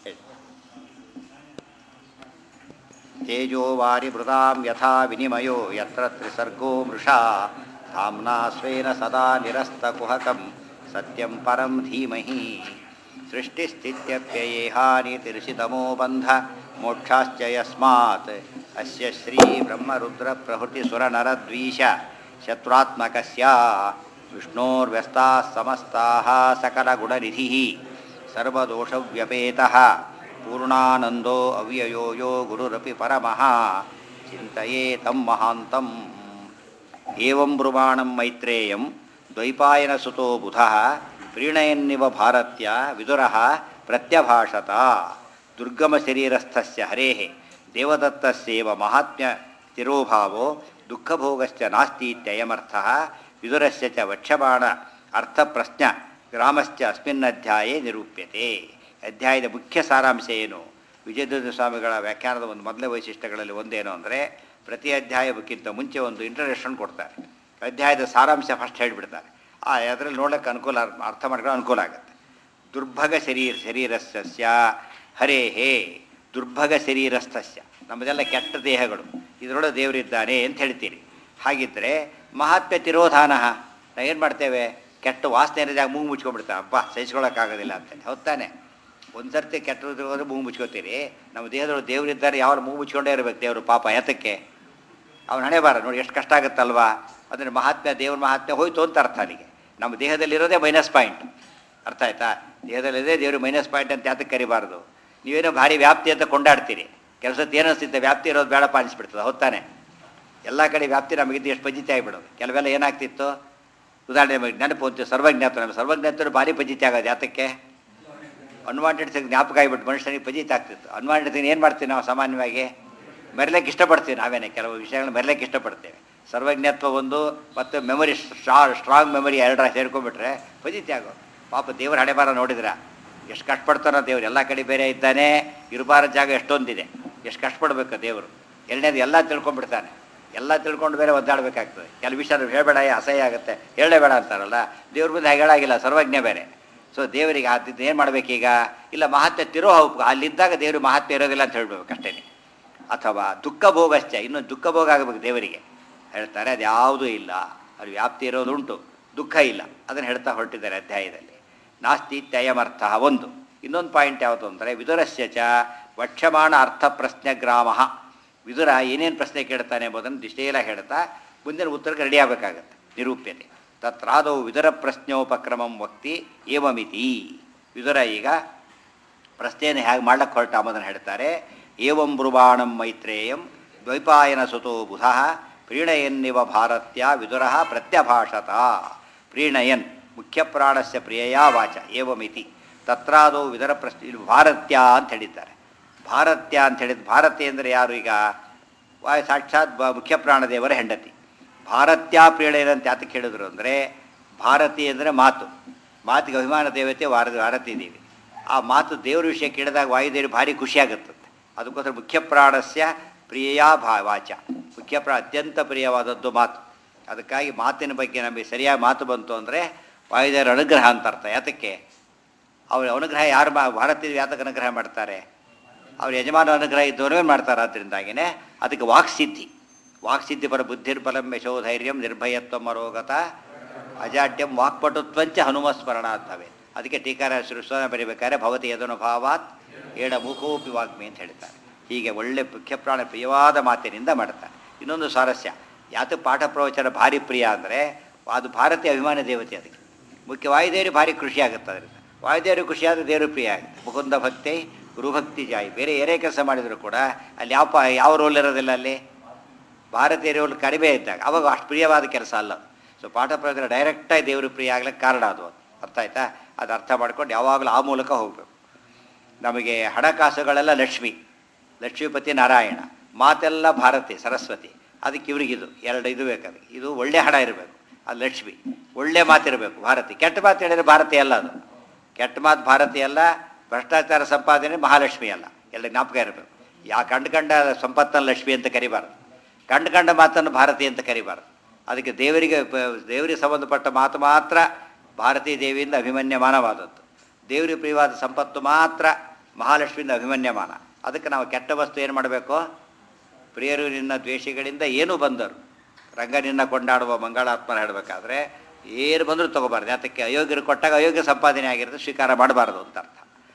ತೇಜೋ ವಾರಿಭೃತಾಂ ಯಥಾ ವಿನಿಮಯೋ ಯತ್ರ ತ್ರಿಸರ್ಗೋ ಮೃಷಾ ಧಾಮ್ನಾ ಸ್ವೇನ ಸದಾ ನಿರಸ್ತಕುಹಕಂ ಸತ್ಯಂ ಪರಂ ಧೀಮಹಿ ಸೃಷ್ಟಿಸ್ಥಿತ್ಯಪ್ಯಯೇಹಾನಿತಿರ್ಷಿತಮೋ ಬಂಧ ಮೋಕ್ಷಾಶ್ಚ ಯಸ್ಮಾತ್ ಅಸ್ಯ ಶ್ರೀ ಬ್ರಹ್ಮರುದ್ರಪ್ರಭೃತಿಸುರನರದ್ವೀಶ ಶತ್ರುತ್ಮಕಸ್ಯ ವಿಷ್ಣೋರ್ವ್ಯಸ್ತಾः ಸಮಸ್ತಾः सकलगुणनिधिः सर्वदोषव्यपेतः पूर्णानन्दो अव्ययो यो गुरुरपि परमः चिन्तये तं महान्तम् एवं ब्रुवाणं मैत्रेयं द्वैपायनसुतो बुधः प्रीणयन्निव भारत्य विदुरः प्रत्यभाषत दुर्गमशरीरस्थस्य हरेः देवदत्तस्येव महात्म्यतिरोभावो दुःखभोगश्च नास्तीत्ययमर्थः ವಿದುರಸ್ಯ ಚ ವಕ್ಷ್ಯಮಾಣ ಅರ್ಥಪ್ರಶ್ನ ಗ್ರಾಮಶ್ಚ ಅಸ್ಮಿನ್ನಧ್ಯಾಯೇ ನಿರೂಪ್ಯತೆ ಅಧ್ಯಾಯದ ಮುಖ್ಯ ಸಾರಾಂಶ ಏನು ವಿಜಯದುರ್ಗ ಸ್ವಾಮಿಗಳ ವ್ಯಾಖ್ಯಾನದ ಒಂದು ಮೊದಲೇ ವೈಶಿಷ್ಟ್ಯಗಳಲ್ಲಿ ಒಂದೇನು ಅಂದರೆ ಪ್ರತಿ ಅಧ್ಯಾಯಕ್ಕಿಂತ ಮುಂಚೆ ಒಂದು ಇಂಟ್ರಡಕ್ಷನ್ ಕೊಡ್ತಾರೆ ಅಧ್ಯಾಯದ ಸಾರಾಂಶ ಫಸ್ಟ್ ಹೇಳಿಬಿಡ್ತಾರೆ ಆ ಅದರಲ್ಲಿ ನೋಡೋಕ್ಕೆ ಅನುಕೂಲ ಅರ್ಥ ಮಾಡ್ಕೊಳ್ಳೋ ಅನುಕೂಲ ಆಗುತ್ತೆ ದುರ್ಭಗ ಶರೀರ ಶರೀರಸ್ಯ ಹರೇ ಹೇ ದುರ್ಭಗ ಶರೀರಸ್ಥಸ್ಯ ನಮ್ಮದೆಲ್ಲ ಕೆಟ್ಟ ದೇಹಗಳು ಇದರೊಳಗೆ ದೇವರಿದ್ದಾನೆ ಅಂತ ಹೇಳ್ತೀರಿ ಹಾಗಿದ್ದರೆ ಮಹಾತ್ಮ್ಯ ತಿರೋಧಾನ ನಾವು ಏನು ಮಾಡ್ತೇವೆ ಕೆಟ್ಟ ವಾಸನೆ ಇರೋದಾಗ ಮೂಗು ಮುಚ್ಕೊಂಡ್ಬಿಡ್ತಾ ಅಪ್ಪ ಸಹಿಸ್ಕೊಳ್ಳೋಕ್ಕಾಗೋದಿಲ್ಲ ಅಂತೇಳಿ ಹೌದ್ ತಾನೆ ಒಂದು ಸರ್ತಿ ಕೆಟ್ಟದ್ದು ಹೋದ್ರೆ ಮೂಗು ಮುಚ್ಕೋತೀರಿ ನಮ್ಮ ದೇಹದೊಳಗೆ ದೇವರಿದ್ದಾರೆ ಯಾವ ಮೂಗು ಮುಚ್ಕೊಂಡೇ ಇರಬೇಕು ದೇವರು ಪಾಪ ಎತಕ್ಕೆ ಅವ್ನು ಹಣೆ ಬಾರ ನೋಡಿ ಎಷ್ಟು ಕಷ್ಟ ಆಗುತ್ತಲ್ವಾ ಅಂದರೆ ಮಹಾತ್ಮ್ಯ ದೇವ್ರ ಮಹಾತ್ಮ್ಯ ಹೋಯ್ತು ಅಂತ ಅರ್ಥ ಅಲ್ಲಿಗೆ ನಮ್ಮ ದೇಹದಲ್ಲಿರೋದೇ ಮೈನಸ್ ಪಾಯಿಂಟ್ ಅರ್ಥ ಆಯ್ತಾ ದೇಹದಲ್ಲಿದೆ ದೇವ್ರಿಗೆ ಮೈನಸ್ ಪಾಯಿಂಟ್ ಅಂತ ಯಾತಕ್ಕೆ ಕರಿಬಾರ್ದು ನೀವೇನೋ ಭಾರಿ ವ್ಯಾಪ್ತಿ ಅಂತ ಕೊಂಡಾಡ್ತೀರಿ ಕೆಲಸದ್ದು ಏನು ಅನಿಸುತ್ತೆ ವ್ಯಾಪ್ತಿ ಇರೋದು ಬೇಡಪ್ಪ ಅನಿಸ್ಬಿಡ್ತದೆ ಹೊತ್ತಾನೆ ಎಲ್ಲ ಕಡೆ ವ್ಯಾಪ್ತಿ ನಮಗಿದ್ದು ಎಷ್ಟು ಪಂಜಿತಿ ಆಗಿಬಿಡೋದು ಕೆಲವೆಲ್ಲ ಏನಾಗ್ತಿತ್ತು ಉದಾಹರಣೆ ನೆನಪು ಅಂತ ಸರ್ವಜ್ಞಾತ ನಮ್ಮ ಸರ್ವಜ್ಞಾತರು ಭಾರಿ ಪಂಜಿತಿ ಆಗೋದು ಯಾತಕ್ಕೆ ಅನ್ವಾಂಟೆಡ್ ಥಿಂಗ್ ಜ್ಞಾಪಕ ಆಗಿಬಿಟ್ಟು ಮನುಷ್ಯನಿಗೆ ಪಂಜಿತ ಆಗ್ತಿತ್ತು ಅನ್ವಾಂಟೆಡ್ ಥಿಂಗ್ ಏನು ಮಾಡ್ತೀವಿ ನಾವು ಸಾಮಾನ್ಯವಾಗಿ ಮೆರಲಿಕ್ಕೆ ಇಷ್ಟಪಡ್ತೀವಿ ನಾವೇನೆ ಕೆಲವು ವಿಷಯಗಳನ್ನ ಮೆರಲಿಕ್ಕೆ ಇಷ್ಟಪಡ್ತೇವೆ ಸರ್ವಜ್ಞತ್ವ ಒಂದು ಮತ್ತು ಮೆಮೊರಿ ಸ್ಟ್ರಾ ಸ್ಟ್ರಾಂಗ್ ಮೆಮೊರಿ ಎರಡರ ಸೇರ್ಕೊಂಡ್ಬಿಟ್ರೆ ಪಂಜಿತಿ ಆಗೋ ಪಾಪ ದೇವ್ರ ಹಣೆಬಾರ ನೋಡಿದ್ರ ಎಷ್ಟು ಕಷ್ಟಪಡ್ತಾನೋ ದೇವ್ರು ಎಲ್ಲ ಕಡೆ ಬೇರೆ ಇದ್ದಾನೆ ಇರಬಾರ ಜಾಗ ಎಷ್ಟೊಂದಿದೆ ಎಷ್ಟು ಕಷ್ಟಪಡ್ಬೇಕು ದೇವರು ಎರಡನೇದು ಎಲ್ಲ ತಿಳ್ಕೊಂಡ್ಬಿಡ್ತಾನೆ ಎಲ್ಲ ತಿಳ್ಕೊಂಡು ಬೇರೆ ಒದ್ದಾಡಬೇಕಾಗ್ತದೆ ಕೆಲವು ವಿಷಯ ಹೇಳಬೇಡ ಅಸಹ್ಯ ಆಗುತ್ತೆ ಹೇಳಲೇಬೇಡ ಅಂತಾರಲ್ಲ ದೇವ್ರ ಮುಂದೆ ಹಾಗೆ ಹೇಳಾಗಿಲ್ಲ ಸರ್ವಜ್ಞ ಬೇರೆ ಸೊ ದೇವರಿಗೆ ಆದಿದ್ದು ಏನು ಮಾಡಬೇಕೀಗ ಇಲ್ಲ ಮಹತ್ವ ತಿರೋ ಹೋಗ್ಬೇಕು ಅಲ್ಲಿದ್ದಾಗ ದೇವರು ಮಹತ್ವ ಇರೋದಿಲ್ಲ ಅಂತ ಹೇಳ್ಬೇಕು ಅಷ್ಟೇ ಅಥವಾ ದುಃಖ ಭೋಗಶ್ಚ ಇನ್ನು ದುಃಖ ಭೋಗ ಆಗಬೇಕು ದೇವರಿಗೆ ಹೇಳ್ತಾರೆ ಅದು ಯಾವುದೂ ಇಲ್ಲ ಅದು ವ್ಯಾಪ್ತಿ ಇರೋದುಂಟು ದುಃಖ ಇಲ್ಲ ಅದನ್ನು ಹೇಳ್ತಾ ಹೊರಟಿದ್ದಾರೆ ಅಧ್ಯಾಯದಲ್ಲಿ ನಾಸ್ತಿ ತ್ಯಯಮರ್ಥ ಒಂದು ಇನ್ನೊಂದು ಪಾಯಿಂಟ್ ಯಾವುದು ಅಂದರೆ ವಿದುರಸ್ಯ ಚ ವಕ್ಷ್ಯಮಾಣ ಅರ್ಥ ಪ್ರಶ್ನೆ ಗ್ರಾಮ ವಿದುರ ಏನೇನು ಪ್ರಶ್ನೆ ಕೇಳ್ತಾನೆ ಎಂಬುದನ್ನು ದಿಷ್ಟೇಲ ಹೇಳ್ತಾ ಮುಂದಿನ ಉತ್ತರಕ್ಕೆ ರೆಡಿ ಆಗಬೇಕಾಗತ್ತೆ ನಿರೂಪ್ಯತೆ ತತ್ರಾದೌ ವಿದುರ ಪ್ರಶ್ನೋಪಕ್ರಮಂ ವಕ್ತಿ ಏವಮಿತಿ ವಿದುರ ಈಗ ಪ್ರಶ್ನೆಯನ್ನು ಹೇಗೆ ಮಾಡ್ಲಕ್ಕೆ ಹೊರಟ ಎಂಬುದನ್ನು ಹೇಳ್ತಾರೆ ಏವಂ ಬ್ರುವಾಣಂ ಮೈತ್ರೇಯಂ ದ್ವೈಪಾಯನ ಸುತೋ ಬುಧ ಪ್ರೀಣಯನ್ನಿವ ಭಾರತ್ಯ ವಿದುರ ಪ್ರತ್ಯಭಾಷತ ಪ್ರೀಣಯನ್ ಮುಖ್ಯಪ್ರಾಣಸ್ಯ ಪ್ರಿಯಯಾ ವಾಚ ಏವಮಿತಿ ತತ್ರಾದೌ ವಿದರ ಪ್ರಶ್ನೆ ಇಲ್ಲಿ ಭಾರತ್ಯ ಅಂತ ಹೇಳಿದ್ದಾರೆ ಭಾರತ್ಯ ಅಂತ ಹೇಳಿದ ಭಾರತಿ ಅಂದರೆ ಯಾರು ಈಗ ವಾ- ಸಾಕ್ಷಾತ್ ಬ ಮುಖ್ಯ ಪ್ರಾಣದೇವರ ಹೆಂಡತಿ ಭಾರತ್ಯ ಪ್ರೀಣಯನ್ ಅಂತ ಯಾತಕ್ಕೆ ಹೇಳಿದ್ರು ಅಂದರೆ ಭಾರತಿ ಅಂದರೆ ಮಾತು ಮಾತಿಗೆ ಅಭಿಮಾನ ದೇವತೆ ವಾರ ಭಾರತೀ ದೇವಿ ಆ ಮಾತು ದೇವ್ರ ವಿಷಯ ಕೇಳಿದಾಗ ವಾಯುದೇವಿ ಭಾರಿ ಖುಷಿಯಾಗುತ್ತಂತೆ ಅದಕ್ಕೋಸ್ಕರ ಮುಖ್ಯ ಪ್ರಾಣಸ್ಯ ಪ್ರಿಯಾ ಭಾ ವಾಚ ಮುಖ್ಯ ಪ್ರಾ ಅತ್ಯಂತ ಪ್ರಿಯವಾದದ್ದು ಮಾತು ಅದಕ್ಕಾಗಿ ಮಾತಿನ ಬಗ್ಗೆ ನಮಗೆ ಸರಿಯಾಗಿ ಮಾತು ಬಂತು ಅಂದರೆ ವಾಯುದೇವರ ಅನುಗ್ರಹ ಅಂತ ಅರ್ಥ ಯಾತಕ್ಕೆ ಅವ್ರ ಅನುಗ್ರಹ ಯಾರು ಮಾ ಭಾರತೀಯ ಯಾತಕ್ಕೆ ಅನುಗ್ರಹ ಮಾಡ್ತಾರೆ ಅವ್ರ ಯಜಮಾನ ಅನುಗ್ರಹ ಇದ್ದವರೇ ಮಾಡ್ತಾರೆ ಅದರಿಂದಾಗಿನೇ ಅದಕ್ಕೆ ವಾಕ್ಸಿದ್ಧಿ ವಾಕ್ಸಿದ್ಧಿ ಪರ ಬುದ್ಧಿರ್ಬಲಂ ಯಶೋಧೈರ್ಯಂ ನಿರ್ಭಯತ್ವ ಮರೋಗತ ಅಜಾಡ್ಯಂ ವಾಕ್ಪಟುತ್ವಂಚ ಹನುಮಸ್ಮರಣಾತ್ಮವೇ ಅದಕ್ಕೆ ಟೀಕಾರ ಶ್ರೀಸ್ವಾಮಿ ಬರೀಬೇಕಾದ್ರೆ ಭವತಿ ಯದನುಭಾವಾತ್ ಏಡ ಮುಖೋಪಿ ವಾಗ್ಮಿ ಅಂತ ಹೇಳ್ತಾರೆ ಹೀಗೆ ಒಳ್ಳೆ ಮುಖ್ಯ ಪ್ರಾಣ ಪ್ರಿಯವಾದ ಮಾತಿನಿಂದ ಮಾಡ್ತಾರೆ ಇನ್ನೊಂದು ಸ್ವಾರಸ್ಯ ಯಾತ ಪಾಠ ಪ್ರವಚನ ಭಾರಿ ಪ್ರಿಯ ಅಂದರೆ ಅದು ಭಾರತೀಯ ಅಭಿಮಾನ ದೇವತೆ ಅದಕ್ಕೆ ಮುಖ್ಯ ವಾಯುದೇವರು ಭಾರಿ ಖುಷಿ ಆಗುತ್ತೆ ಅದರಿಂದ ವಾಯುದೇವರು ಖುಷಿಯಾದರೆ ದೇವರು ಪ್ರಿಯ ಆಗುತ್ತೆ ಮುಕುಂದ ಭಕ್ತಿ ಗುರುಭಕ್ತಿ ಜಾಯಿ ಬೇರೆ ಏನೇ ಕೆಲಸ ಮಾಡಿದರೂ ಕೂಡ ಅಲ್ಲಿ ಯಾವ ಪ ಯಾವ ರೋಲ್ ಇರೋದಿಲ್ಲ ಅಲ್ಲಿ ಭಾರತೀಯ ರೋಲ್ ಕಡಿಮೆ ಇದ್ದಾಗ ಅವಾಗ ಅಷ್ಟು ಪ್ರಿಯವಾದ ಕೆಲಸ ಅಲ್ಲ ಸೊ ಪಾಠ ಪ್ರವಚನ ಡೈರೆಕ್ಟಾಗಿ ದೇವರು ಪ್ರಿಯ ಆಗ್ಲಿಕ್ಕೆ ಕಾರಣ ಅದು ಅದು. ಅರ್ಥ ಆಯ್ತಾ ಅದು ಅರ್ಥ ಮಾಡ್ಕೊಂಡು ಯಾವಾಗಲೂ ಆ ಮೂಲಕ ಹೋಗಬೇಕು ನಮಗೆ ಹಣಕಾಸುಗಳೆಲ್ಲ ಲಕ್ಷ್ಮಿ ಲಕ್ಷ್ಮೀಪತಿ ನಾರಾಯಣ ಮಾತೆಲ್ಲ ಭಾರತಿ ಸರಸ್ವತಿ ಅದಕ್ಕೆ ಇವ್ರಿಗಿದು ಎರಡು ಇದು ಬೇಕು ಅದಕ್ಕೆ ಇದು ಒಳ್ಳೆ ಹಣ ಇರಬೇಕು ಅದು ಲಕ್ಷ್ಮಿ ಒಳ್ಳೆ ಮಾತಿರಬೇಕು ಭಾರತಿ ಕೆಟ್ಟ ಮಾತು ಹೇಳಿದ್ರೆ ಭಾರತಿ ಅಲ್ಲ ಅದು ಕೆಟ್ಟ ಮಾತು ಭಾರತಿ ಅಲ್ಲ ಭ್ರಷ್ಟಾಚಾರ ಸಂಪಾದನೆ ಮಹಾಲಕ್ಷ್ಮಿ ಅಲ್ಲ ಎಲ್ಲ ಜ್ಞಾಪಕ ಇರಬೇಕು ಯಾ ಕಂಡು ಕಂಡ ಸಂಪತ್ತನ್ನು ಲಕ್ಷ್ಮಿ ಅಂತ ಕರಿಬಾರ್ದು ಕಂಡು ಕಂಡ ಮಾತನ್ನು ಭಾರತಿ ಅಂತ ಕರಿಬಾರ್ದು ಅದಕ್ಕೆ ದೇವರಿಗೆ ಪ- ದೇವರಿಗೆ ಸಂಬಂಧಪಟ್ಟ ಮಾತು ಮಾತ್ರ ಭಾರತೀ ದೇವಿಯಿಂದ ಅಭಿಮನ್ಯಮಾನವಾದದ್ದು ದೇವರಿಗೆ ಪ್ರಿಯವಾದ ಸಂಪತ್ತು ಮಾತ್ರ ಮಹಾಲಕ್ಷ್ಮಿಯಿಂದ ಅಭಿಮನ್ಯಮಾನ ಅದಕ್ಕೆ ನಾವು ಕೆಟ್ಟ ವಸ್ತು ಏನು ಮಾಡಬೇಕು ಪ್ರಿಯರು ನಿನ್ನ ದ್ವೇಷಿಗಳಿಂದ ಏನು ಬಂದರು ರಂಗ ನಿನ್ನ ಕೊಂಡಾಡುವ ಮಂಗಳಾತ್ಮನ ಹೇಳಬೇಕಾದ್ರೆ ಏನು ಬಂದರೂ ತೊಗೋಬಾರ್ದು ಅದಕ್ಕೆ ಅಯೋಗ್ಯರು ಕೊಟ್ಟಾಗ ಅಯೋಗ್ಯ ಸಂಪಾದನೆ ಆಗಿರುತ್ತೆ ಸ್ವೀಕಾರ ಮಾಡಬಾರ್ದು ಅಂತ ಅರ್ಥ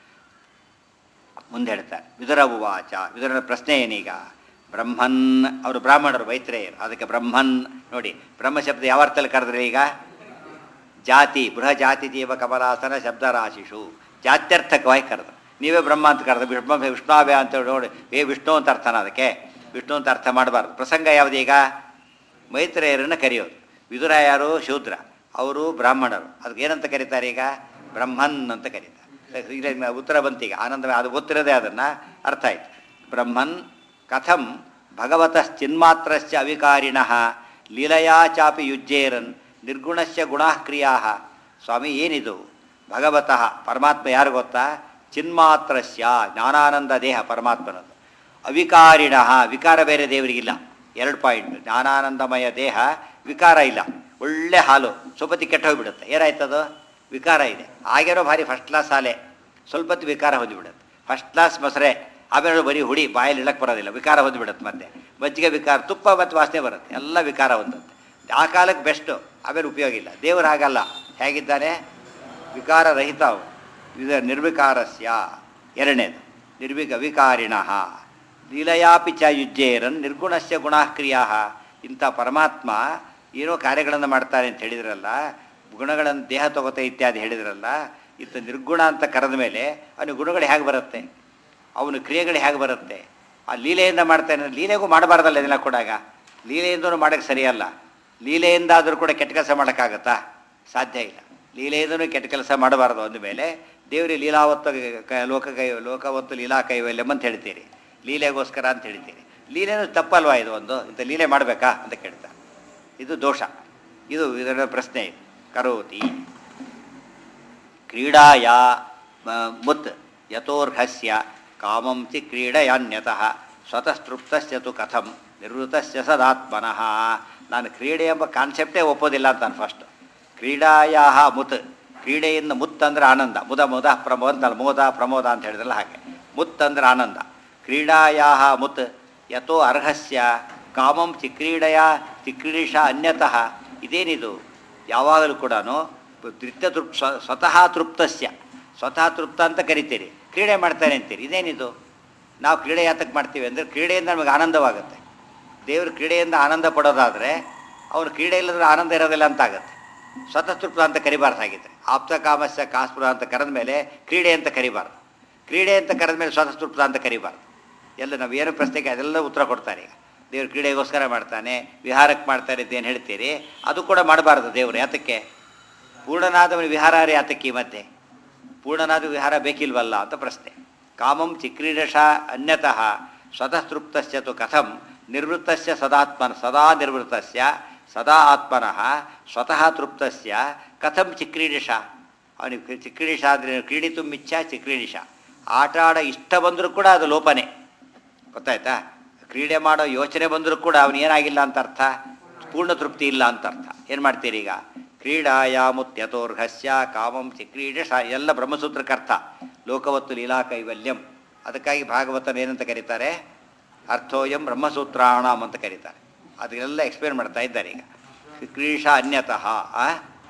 ಮುಂದೆ ಹೇಳ್ತಾರೆ ವಿದುರ ಉವಾಚ ವಿದುರನ ಪ್ರಶ್ನೆ ಏನೀಗ ಬ್ರಹ್ಮನ್ ಅವರು ಬ್ರಾಹ್ಮಣರು ಮೈತ್ರೇಯರು ಅದಕ್ಕೆ ಬ್ರಹ್ಮನ್ ನೋಡಿ ಬ್ರಹ್ಮ ಶಬ್ದ ಯಾವ ಅರ್ಥದಲ್ಲಿ ಕರೆದ್ರೆ ಈಗ ಜಾತಿ ಬೃಹ ಜಾತಿ ಜೀವ ಕಮಲಾಸನ ಶಬ್ದರಾಶಿಷು ಜಾತ್ಯರ್ಥಕವಾಗಿ ಕರೆದು ನೀವೇ ಬ್ರಹ್ಮ ಅಂತ ಕರೆದು ಬ್ರಹ್ಮ ವಿಷ್ಣುವೇ ಅಂತ ಹೇಳಿ ನೋಡಿ ಏ ವಿಷ್ಣು ಅಂತ ಅರ್ಥನ ಅದಕ್ಕೆ ವಿಷ್ಣು ಅಂತ ಅರ್ಥ ಮಾಡಬಾರ್ದು ಪ್ರಸಂಗ ಯಾವುದೀಗ ಮೈತ್ರೇಯರನ್ನು ಕರೆಯೋದು ವಿದುರ ಯಾರು ಶೂದ್ರ ಅವರು ಬ್ರಾಹ್ಮಣರು ಅದಕ್ಕೆ ಏನಂತ ಕರೀತಾರೆ ಈಗ ಬ್ರಹ್ಮನ್ ಅಂತ ಕರೀತಾರೆ ಈಗ ಉತ್ತರ ಬಂತೀಗ ಆನಂದ ಅದು ಗೊತ್ತಿರೋದೇ ಅದನ್ನು ಅರ್ಥ ಆಯ್ತು ಬ್ರಹ್ಮನ್ ಕಥಂ ಭಗವತಶ್ಚಿನ್ಮಾತ್ರಶ್ಚ ಅವಿಕಾರಿಣಃ ಲೀಲಯಾ ಚಾಪಿ ಯುಜ್ಜೇರನ್ ನಿರ್ಗುಣಸ್ಯ ಗುಣಃ ಕ್ರಿಯಾ ಸ್ವಾಮಿ ಏನಿದು ಭಗವತಃ ಪರಮಾತ್ಮ ಯಾರು ಗೊತ್ತಾ ಚಿನ್ಮಾತ್ರಸ್ಯ ಜ್ಞಾನಾನಂದ ದೇಹ ಪರಮಾತ್ಮನದು ಅವಿಕಾರಿಣ ವಿಕಾರ ಬೇರೆ ದೇವರಿಗಿಲ್ಲ ಎರಡು ಪಾಯಿಂಟ್ ಜ್ಞಾನಾನಂದಮಯ ದೇಹ ವಿಕಾರ ಇಲ್ಲ ಒಳ್ಳೆ ಹಾಲು ಸ್ವಲ್ಪತಿ ಕೆಟ್ಟ ಹೋಗ್ಬಿಡುತ್ತೆ ಏನಾಯ್ತದು ವಿಕಾರ ಇದೆ ಆಗಿರೋ ಭಾರಿ ಫಸ್ಟ್ ಕ್ಲಾಸ್ ಹಾಲೆ ಸ್ವಲ್ಪ ಹೊತ್ತು ವಿಕಾರ ಹೊಂದಿಬಿಡುತ್ತೆ ಫಸ್ಟ್ ಕ್ಲಾಸ್ ಮೊಸರೆ ಆಮೇಲೆ ಬರೀ ಹುಡಿ ಬಾಯಲ್ಲಿ ಇಳಕ್ಕೆ ಬರೋದಿಲ್ಲ ವಿಕಾರ ಹೊಂದಿಬಿಡುತ್ತೆ ಮತ್ತೆ ಮಜ್ಜಿಗೆ ವಿಕಾರ ತುಪ್ಪ ಮತ್ತು ವಾಸನೆ ಬರುತ್ತೆ ಎಲ್ಲ ವಿಕಾರ ಹೊಂದುತ್ತೆ ಆ ಕಾಲಕ್ಕೆ ಬೆಸ್ಟು ಆಮೇಲೆ ಉಪಯೋಗ ಇಲ್ಲ ದೇವರು ಹಾಗಲ್ಲ ಹೇಗಿದ್ದಾನೆ ವಿಕಾರ ರಹಿತ ಅವು. ಇದು ನಿರ್ವಿಕಾರಸ್ಯ ಎರಡನೇದು ನಿರ್ವಿಕ ವಿಕಾರಿಣಃ ಲೀಲಯಾಪಿ ಚ ಯುಜ್ಜೇರನ್ ನಿರ್ಗುಣಸ್ಯ ಗುಣಕ್ರಿಯಾ ಇಂಥ ಪರಮಾತ್ಮ ಏನೋ ಕಾರ್ಯಗಳನ್ನು ಮಾಡ್ತಾನೆ ಅಂತ ಹೇಳಿದ್ರಲ್ಲ ಗುಣಗಳನ್ನು ದೇಹ ತಗೋತ ಇತ್ಯಾದಿ ಹೇಳಿದ್ರಲ್ಲ ಇತ್ತ ನಿರ್ಗುಣ ಅಂತ ಕರೆದ ಮೇಲೆ ಅವನ ಗುಣಗಳು ಹೇಗೆ ಬರುತ್ತೆ ಅವನ ಕ್ರಿಯೆಗಳು ಹೇಗೆ ಬರುತ್ತೆ ಆ ಲೀಲೆಯಿಂದ ಮಾಡ್ತಾನೆ ಲೀಲೆಗೂ ಮಾಡಬಾರ್ದಲ್ಲ ಇದೆಲ್ಲ ಕೊಡಾಗ ಲೀಲೆಯಿಂದನೂ ಮಾಡೋಕ್ಕೆ ಸರಿಯಲ್ಲ ಲೀಲೆಯಿಂದಾದರೂ ಕೂಡ ಕೆಟ್ಟ ಕೆಲಸ ಮಾಡೋಕ್ಕಾಗತ್ತಾ ಸಾಧ್ಯ ಇಲ್ಲ ಲೀಲೆಯಿಂದನೂ ಕೆಟ್ಟ ಕೆಲಸ ಮಾಡಬಾರ್ದು ಅಂದಮೇಲೆ ದೇವರಿಗೆ ಲೀಲಾವತ್ತು ಕ ಲೋಕ ಕೈ ಲೋಕವತ್ತು ಲೀಲಾ ಕೈವಲ್ಯಂ ಅಂತ ಹೇಳ್ತೀರಿ ಲೀಲೆಗೋಸ್ಕರ ಅಂತ ಹೇಳ್ತೀರಿ ಲೀಲೆನೂ ತಪ್ಪಲ್ವಾ ಇದು ಒಂದು ಇಂಥ ಲೀಲೆ ಮಾಡಬೇಕಾ ಅಂತ ಕೇಳ್ತಾರೆ ಇದು ದೋಷ ಇದು ಇದರ ಪ್ರಶ್ನೆ ಇದು ಕರೋತಿ ಕ್ರೀಡಾಯ ಮ- ಮುತ್ ಯಥೋರ್ಹಸ್ಯ ಕಾಮಂ ಚಿ ಕ್ರೀಡೆಯಾನ್ಯತಃ ಸ್ವತಃಸ್ತೃಪ್ತಸ್ಯ ತು ಕಥಂ ನಿವೃತ್ತಸ್ಯ ಸದಾತ್ಮನಃ ನಾನು ಕ್ರೀಡೆ ಎಂಬ ಕಾನ್ಸೆಪ್ಟೇ ಒಪ್ಪೋದಿಲ್ಲ ಅಂತ ನಾನು ಫಸ್ಟ್ ಕ್ರೀಡಾಯ ಮುತ್ ಕ್ರೀಡೆಯಿಂದ ಮುತ್ ಅಂದ್ರೆ ಆನಂದ ಮುದ ಮುದ ಪ್ರಮೋದ ಅಂತಲ್ಲ ಮೋದ ಪ್ರಮೋದ ಅಂತ ಹೇಳಿದ್ರಲ್ಲ ಹಾಗೆ ಮುತ್ ಅಂದ್ರೆ ಆನಂದ ಕ್ರೀಡಾಯ ಮುತ್ ಯಥೋ ಅರ್ಹಸ್ಯ ಕಾಮಂ ಚಿಕ್ರೀಡೆಯ ಚಿಕ್ರೀಡಿಷ ಅನ್ಯತಃ ಇದೇನಿದು ಯಾವಾಗಲೂ ಕೂಡ ತೃಪ್ತ ತೃಪ್ ಸ್ವ- ಸ್ವತಃ ತೃಪ್ತಸ್ಯ ಸ್ವತಃ ತೃಪ್ತ ಅಂತ ಕರಿತೀರಿ ಕ್ರೀಡೆ ಮಾಡ್ತಾನೆ ಅಂತೀರಿ ಇದೇನಿದು ನಾವು ಕ್ರೀಡೆ ಯಾತಕ್ಕೆ ಮಾಡ್ತೀವಿ ಅಂದರೆ ಕ್ರೀಡೆಯಿಂದ ನಮಗೆ ಆನಂದವಾಗುತ್ತೆ ದೇವರು ಕ್ರೀಡೆಯಿಂದ ಆನಂದ ಪಡೋದಾದರೆ ಅವನು ಕ್ರೀಡೆ ಇಲ್ಲದ್ರೆ ಆನಂದ ಇರೋದಿಲ್ಲ ಅಂತ ಆಗುತ್ತೆ ಸ್ವತಃ ತೃಪ್ತ ಅಂತ ಕರಿಬಾರ್ದಾಗಿದ್ರೆ ಆಪ್ತ ಕಾಮಸ್ಯ ಕಾಸ್ಪುರ ಅಂತ ಕರೆದ ಮೇಲೆ ಕ್ರೀಡೆ ಅಂತ ಕರಿಬಾರ್ದು ಕ್ರೀಡೆ ಅಂತ ಕರೆದ ಮೇಲೆ ಸ್ವತಃ ತೃಪ್ತ ಅಂತ ಕರಿಬಾರ್ದು ಎಲ್ಲ ನಾವು ಏನು ಪ್ರಶ್ನೆಗೆ ಅದೆಲ್ಲ ಉತ್ತರ ಕೊಡ್ತಾರೆ ಈಗ ದೇವರು ಕ್ರೀಡೆಗೋಸ್ಕರ ಮಾಡ್ತಾನೆ ವಿಹಾರಕ್ಕೆ ಮಾಡ್ತಾರೆ ಅಂತ ಏನು ಹೇಳ್ತೀರಿ ಅದು ಕೂಡ ಮಾಡಬಾರ್ದು ದೇವರು ಯಾತಕ್ಕೆ ಪೂರ್ಣನಾದವನ ವಿಹಾರ ಯಾತಕ್ಕೆ ಈ ಮಧ್ಯೆ ಪೂರ್ಣನಾದ ವಿಹಾರ ಬೇಕಿಲ್ವಲ್ಲ ಅಂತ ಪ್ರಶ್ನೆ ಕಾಮಂ ಚಿಕ್ರೀಡಶ ಅನ್ಯತಃ ಸ್ವತಃ ತೃಪ್ತಸ್ಯ ತು ಕಥಂ ನಿರ್ವೃತ್ತಸ್ಯ ಸದಾತ್ಮನ ಸದಾ ನಿರ್ವೃತ್ತಸ್ಯ ಸದಾ ಆತ್ಮನಃ ಸ್ವತಃ ತೃಪ್ತಸ್ಯ ಕಥಂ ಚಿಕ್ರೀಡಿಷ ಅವನಿಗೆ ಚಿಕ್ರೀಡಿಷ ಅಂದರೆ ಕ್ರೀಡಿತು ಮಿಚ್ಚ ಚಿಕ್ರೀಡಿಷ ಆಟ ಆಡೋ ಇಷ್ಟ ಬಂದರೂ ಕೂಡ ಅದು ಲೋಪನೆ ಗೊತ್ತಾಯ್ತಾ ಕ್ರೀಡೆ ಮಾಡೋ ಯೋಚನೆ ಬಂದರೂ ಕೂಡ ಅವನು ಏನಾಗಿಲ್ಲ ಅಂತ ಅರ್ಥ ಪೂರ್ಣ ತೃಪ್ತಿ ಇಲ್ಲ ಅಂತ ಅರ್ಥ ಏನು ಮಾಡ್ತೀರಿ ಈಗ ಕ್ರೀಡಾಯಾಮುತ್ಯತೋರ್ಹಸ್ಯ ಕಾಮಂ ಚಿ ಕ್ರೀಡಶ ಎಲ್ಲ ಬ್ರಹ್ಮಸೂತ್ರಕ್ಕೆ ಅರ್ಥ ಲೋಕವತ್ತು ಲೀಲಾ ಕೈವಲ್ಯಂ ಅದಕ್ಕಾಗಿ ಭಾಗವತನ ಏನಂತ ಕರೀತಾರೆ ಅರ್ಥೋಯಂ ಬ್ರಹ್ಮಸೂತ್ರಾಣಂ ಅಂತ ಕರೀತಾರೆ ಅದನ್ನೆಲ್ಲ ಎಕ್ಸ್ಪ್ಲೇನ್ ಮಾಡ್ತಾ ಇದ್ದಾರೆ ಈಗ ಕ್ರೀಡಾ ಅನ್ಯತಃ ಆ?